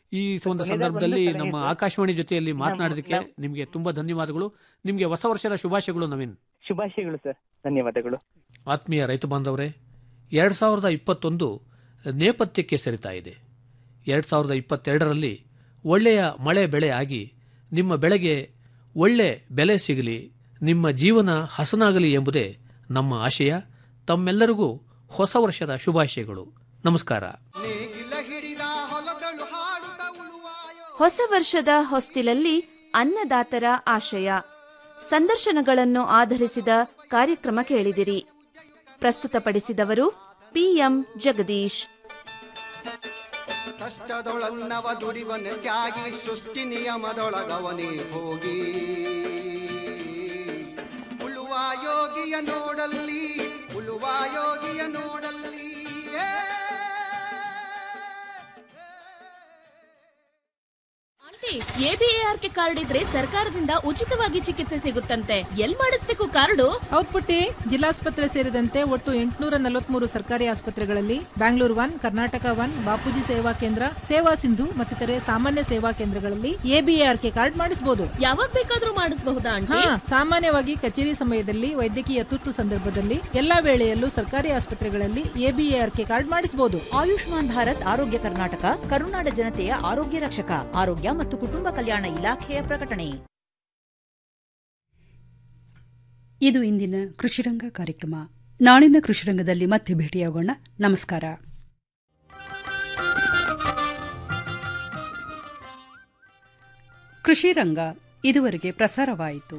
ಈ ಒಂದು ಕೊನೆಯದಾಗಿ ಸಂದರ್ಭದಲ್ಲಿ ಒಂದು ಸಲಹೆ ನಮ್ಮ ಇದೆ. ಆಕಾಶವಾಣಿ ಜೊತೆಯಲ್ಲಿ ನಮ್ಮ- ಮಾತನಾಡೋದಕ್ಕೆ ನಮ್ಮ- ನಿಮಗೆ ತುಂಬಾ ಧನ್ಯವಾದಗಳು ನಿಮಗೆ ಹೊಸ ವರ್ಷದ ಶುಭಾಶಯಗಳು ನವೀನ್ ಶುಭಾಶಯಗಳು ಸರ್ ಧನ್ಯವಾದಗಳು ಆತ್ಮೀಯ ರೈತ ಬಾಂಧವರೇ ಎರಡು ಸಾವಿರದ ಇಪ್ಪತ್ತೊಂದು ನೇಪಥ್ಯಕ್ಕೆ ಸರಿತಾ ಇದೆ ಎರಡು ಸಾವಿರದ ಇಪ್ಪತ್ತೆರಡರಲ್ಲಿ ಒಳ್ಳೆಯ ಮಳೆ ಬೆಳೆ ಆಗಿ ನಿಮ್ಮ ಬೆಳೆಗೆ ಒಳ್ಳೆ ಬೆಲೆ ಸಿಗಲಿ ನಿಮ್ಮ ಜೀವನ ಹಸನಾಗಲಿ ಎಂಬುದೇ ನಮ್ಮ ಆಶಯ ತಮ್ಮೆಲ್ಲರಿಗೂ ಹೊಸ ವರ್ಷದ ಶುಭಾಶಯಗಳು ನಮಸ್ಕಾರ ಹೊಸ ವರ್ಷದ ಹೊಸ್ತಿಲಲ್ಲಿ ಅನ್ನದಾತರ ಆಶಯ ಸಂದರ್ಶನಗಳನ್ನು ಆಧರಿಸಿದ ಕಾರ್ಯಕ್ರಮ ಕೇಳಿದಿರಿ ಪ್ರಸ್ತುತಪಡಿಸಿದವರು ಪಿಎಂ ಜಗದೀಶ್ ಕಷ್ಟದೊಳನ್ನವ ದುಡಿವನ ತ್ಯಾಗಿ ಸೃಷ್ಟಿ ನಿಯಮದೊಳಗವನೇ ಹೋಗಿ ಉಳುವ ಯೋಗಿಯ ನೋಡಲ್ಲಿ ಉಳುವ ಯೋಗಿಯ ನೋಡಲ್ಲಿ ಏ ಎಬಿಎಆರ್ಕೆ ಕಾರ್ಡ್ ಇದ್ರೆ ಸರ್ಕಾರದಿಂದ ಉಚಿತವಾಗಿ ಚಿಕಿತ್ಸೆ ಸಿಗುತ್ತಂತೆ ಎಲ್ ಮಾಡಿಸ್ಬೇಕು ಕಾರ್ಡು ಹೌದ್ ಪುಟ್ಟಿ ಜಿಲ್ಲಾಸ್ಪತ್ರೆ ಸೇರಿದಂತೆ ಒಟ್ಟು ಎಂಟುನೂರ ನಲವತ್ಮೂರು ಸರ್ಕಾರಿ ಆಸ್ಪತ್ರೆಗಳಲ್ಲಿ ಬ್ಯಾಂಗ್ಳೂರ್ ಒನ್ ಕರ್ನಾಟಕ ಒನ್ ಬಾಪೂಜಿ ಸೇವಾ ಕೇಂದ್ರ ಸೇವಾ ಸಿಂಧು ಮತ್ತಿತರೆ ಸಾಮಾನ್ಯ ಸೇವಾ ಕೇಂದ್ರಗಳಲ್ಲಿ ಎಬಿಎಆರ್ಕೆ ಕಾರ್ಡ್ ಮಾಡಿಸಬಹುದು ಯಾವಾಗ ಬೇಕಾದ್ರೂ ಮಾಡಿಸಬಹುದಾ ಹಾ ಆಂಟಿ ಸಾಮಾನ್ಯವಾಗಿ ಕಚೇರಿ ಸಮಯದಲ್ಲಿ ವೈದ್ಯಕೀಯ ತುರ್ತು ಸಂದರ್ಭದಲ್ಲಿ ಎಲ್ಲಾ ವೇಳೆಯಲ್ಲೂ ಸರ್ಕಾರಿ ಆಸ್ಪತ್ರೆಗಳಲ್ಲಿ ಎಬಿಎಆರ್ಕೆ ಕಾರ್ಡ್ ಮಾಡಿಸಬಹುದು ಆಯುಷ್ಮಾನ್ ಭಾರತ್ ಆರೋಗ್ಯ ಕರ್ನಾಟಕ ಕರುನಾಡ ಜನತೆಯ ಆರೋಗ್ಯ ರಕ್ಷಕ ಆರೋಗ್ಯ ಮತ್ತು ಕುಟುಂಬ ಕಲ್ಯಾಣ ಇಲಾಖೆಯ ಪ್ರಕಟಣೆ ಇದು ಇಂದಿನ ಕೃಷಿರಂಗ ಕಾರ್ಯಕ್ರಮ ನಾಳಿನ ಕೃಷಿರಂಗದಲ್ಲಿ ಮತ್ತೆ ಭೇಟಿಯಾಗೋಣ ನಮಸ್ಕಾರ ಕೃಷಿರಂಗ ಇದುವರೆಗೆ ಪ್ರಸಾರವಾಯಿತು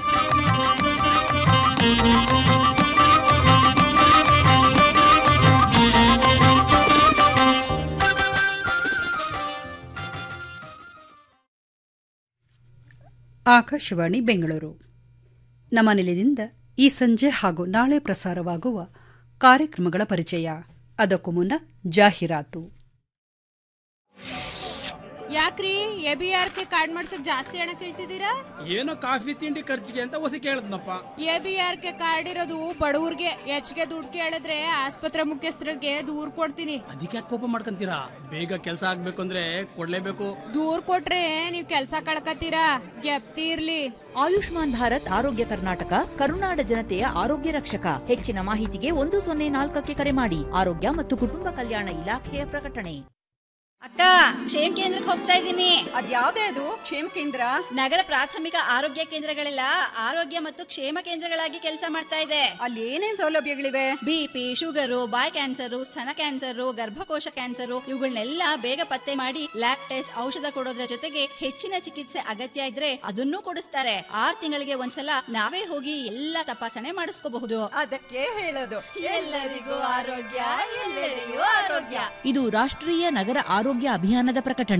ಆಕಾಶವಾಣಿ ಬೆಂಗಳೂರು ನಮ್ಮ ನಿಲಯದಿಂದ ಈ ಸಂಜೆ ಹಾಗೂ ನಾಳೆ ಪ್ರಸಾರವಾಗುವ ಕಾರ್ಯಕ್ರಮಗಳ ಪರಿಚಯ ಅದಕ್ಕೂ ಮುನ್ನ ಜಾಹೀರಾತು ಯಾಕ್ರಿ A B R K card ಮಾಡ್ಸಕ್ ಜಾಸ್ತಿ ಹಣ ಕೇಳ್ತಿದ್ದೀರಾ ಏನೋ ಕಾಫಿ ತಿಂಡಿ ಖರ್ಚಿಗೆ ಅಂತ ಹೊಸ ಕೇಳದ್ನಪ್ಪ A B R K card ಇರೋದು ಬಡವ್ರಿಗೆ ಹೆಚ್ಚಿಗೆ ದುಡ್ಡು ಕೇಳಿದ್ರೆ ಆಸ್ಪತ್ರೆ ಮುಖ್ಯಸ್ಥರಿಗೆ ದೂರ್ ಕೊಡ್ತೀನಿ ಅದಕ್ಕೆ ಯಾಕೆ ಕೋಪ ಮಾಡ್ಕೊಂತೀರಾ ಬೇಗ ಕೆಲಸ ಆಗ್ಬೇಕು ಅಂದ್ರೆ ಕೊಡ್ಲೇಬೇಕು ದೂರ್ ಕೊಟ್ರೆ ನೀವ್ ಕೆಲ್ಸ ಕಳ್ಕತ್ತೀರಾ ಜಪ್ತಿ ಇರ್ಲಿ ಆಯುಷ್ಮಾನ್ ಭಾರತ್ ಆರೋಗ್ಯ ಕರ್ನಾಟಕ ಕರುನಾಡ ಜನತೆಯ ಆರೋಗ್ಯ ರಕ್ಷಕ ಹೆಚ್ಚಿನ ಮಾಹಿತಿಗೆ ಒಂದು ಸೊನ್ನೆ ನಾಲ್ಕಕ್ಕೆ ಕರೆ ಮಾಡಿ ಆರೋಗ್ಯ ಮತ್ತು ಕುಟುಂಬ ಕಲ್ಯಾಣ ಇಲಾಖೆಯ ಪ್ರಕಟಣೆ ಅಕ್ಕ ಕ್ಷೇಮ ಕೇಂದ್ರಕ್ಕೆ ಹೋಗ್ತಾ ಇದ್ದೀನಿ ಅದ್ಯಾವ್ದೇ ಅದು ಕ್ಷೇಮ ಕೇಂದ್ರ ನಗರ ಪ್ರಾಥಮಿಕ ಆರೋಗ್ಯ ಕೇಂದ್ರಗಳೆಲ್ಲ ಆರೋಗ್ಯ ಮತ್ತು ಕ್ಷೇಮ ಕೇಂದ್ರಗಳಾಗಿ ಕೆಲಸ ಮಾಡ್ತಾ ಇದೆ ಅಲ್ಲಿ ಏನೇನ್ ಸೌಲಭ್ಯಗಳಿವೆ ಬಿಪಿ ಶುಗರು ಬಾಯ್ ಕ್ಯಾನ್ಸರ್ ಸ್ತನ ಕ್ಯಾನ್ಸರ್ ಗರ್ಭಕೋಶ ಕ್ಯಾನ್ಸರ್ ಇವುಗಳನ್ನೆಲ್ಲ ಬೇಗ ಪತ್ತೆ ಮಾಡಿ ಲ್ಯಾಬ್ ಟೆಸ್ಟ್ ಔಷಧ ಕೊಡೋದ್ರ ಜೊತೆಗೆ ಹೆಚ್ಚಿನ ಚಿಕಿತ್ಸೆ ಅಗತ್ಯ ಇದ್ರೆ ಅದನ್ನೂ ಕೊಡಿಸ್ತಾರೆ ಆರ್ ತಿಂಗಳಿಗೆ ಒಂದ್ಸಲ ನಾವೇ ಹೋಗಿ ಎಲ್ಲ ತಪಾಸಣೆ ಮಾಡಿಸ್ಕೋಬಹುದು ಅದಕ್ಕೆ ಹೇಳೋದು ಎಲ್ಲರಿಗೂ ಆರೋಗ್ಯ ಎಲ್ಲೆಡೆಯೂ ಆರೋಗ್ಯ ಇದು ರಾಷ್ಟ್ರೀಯ ನಗರ ಆರೋಗ್ಯ ಅಭಿಯಾನದ ಪ್ರಕಟಣೆ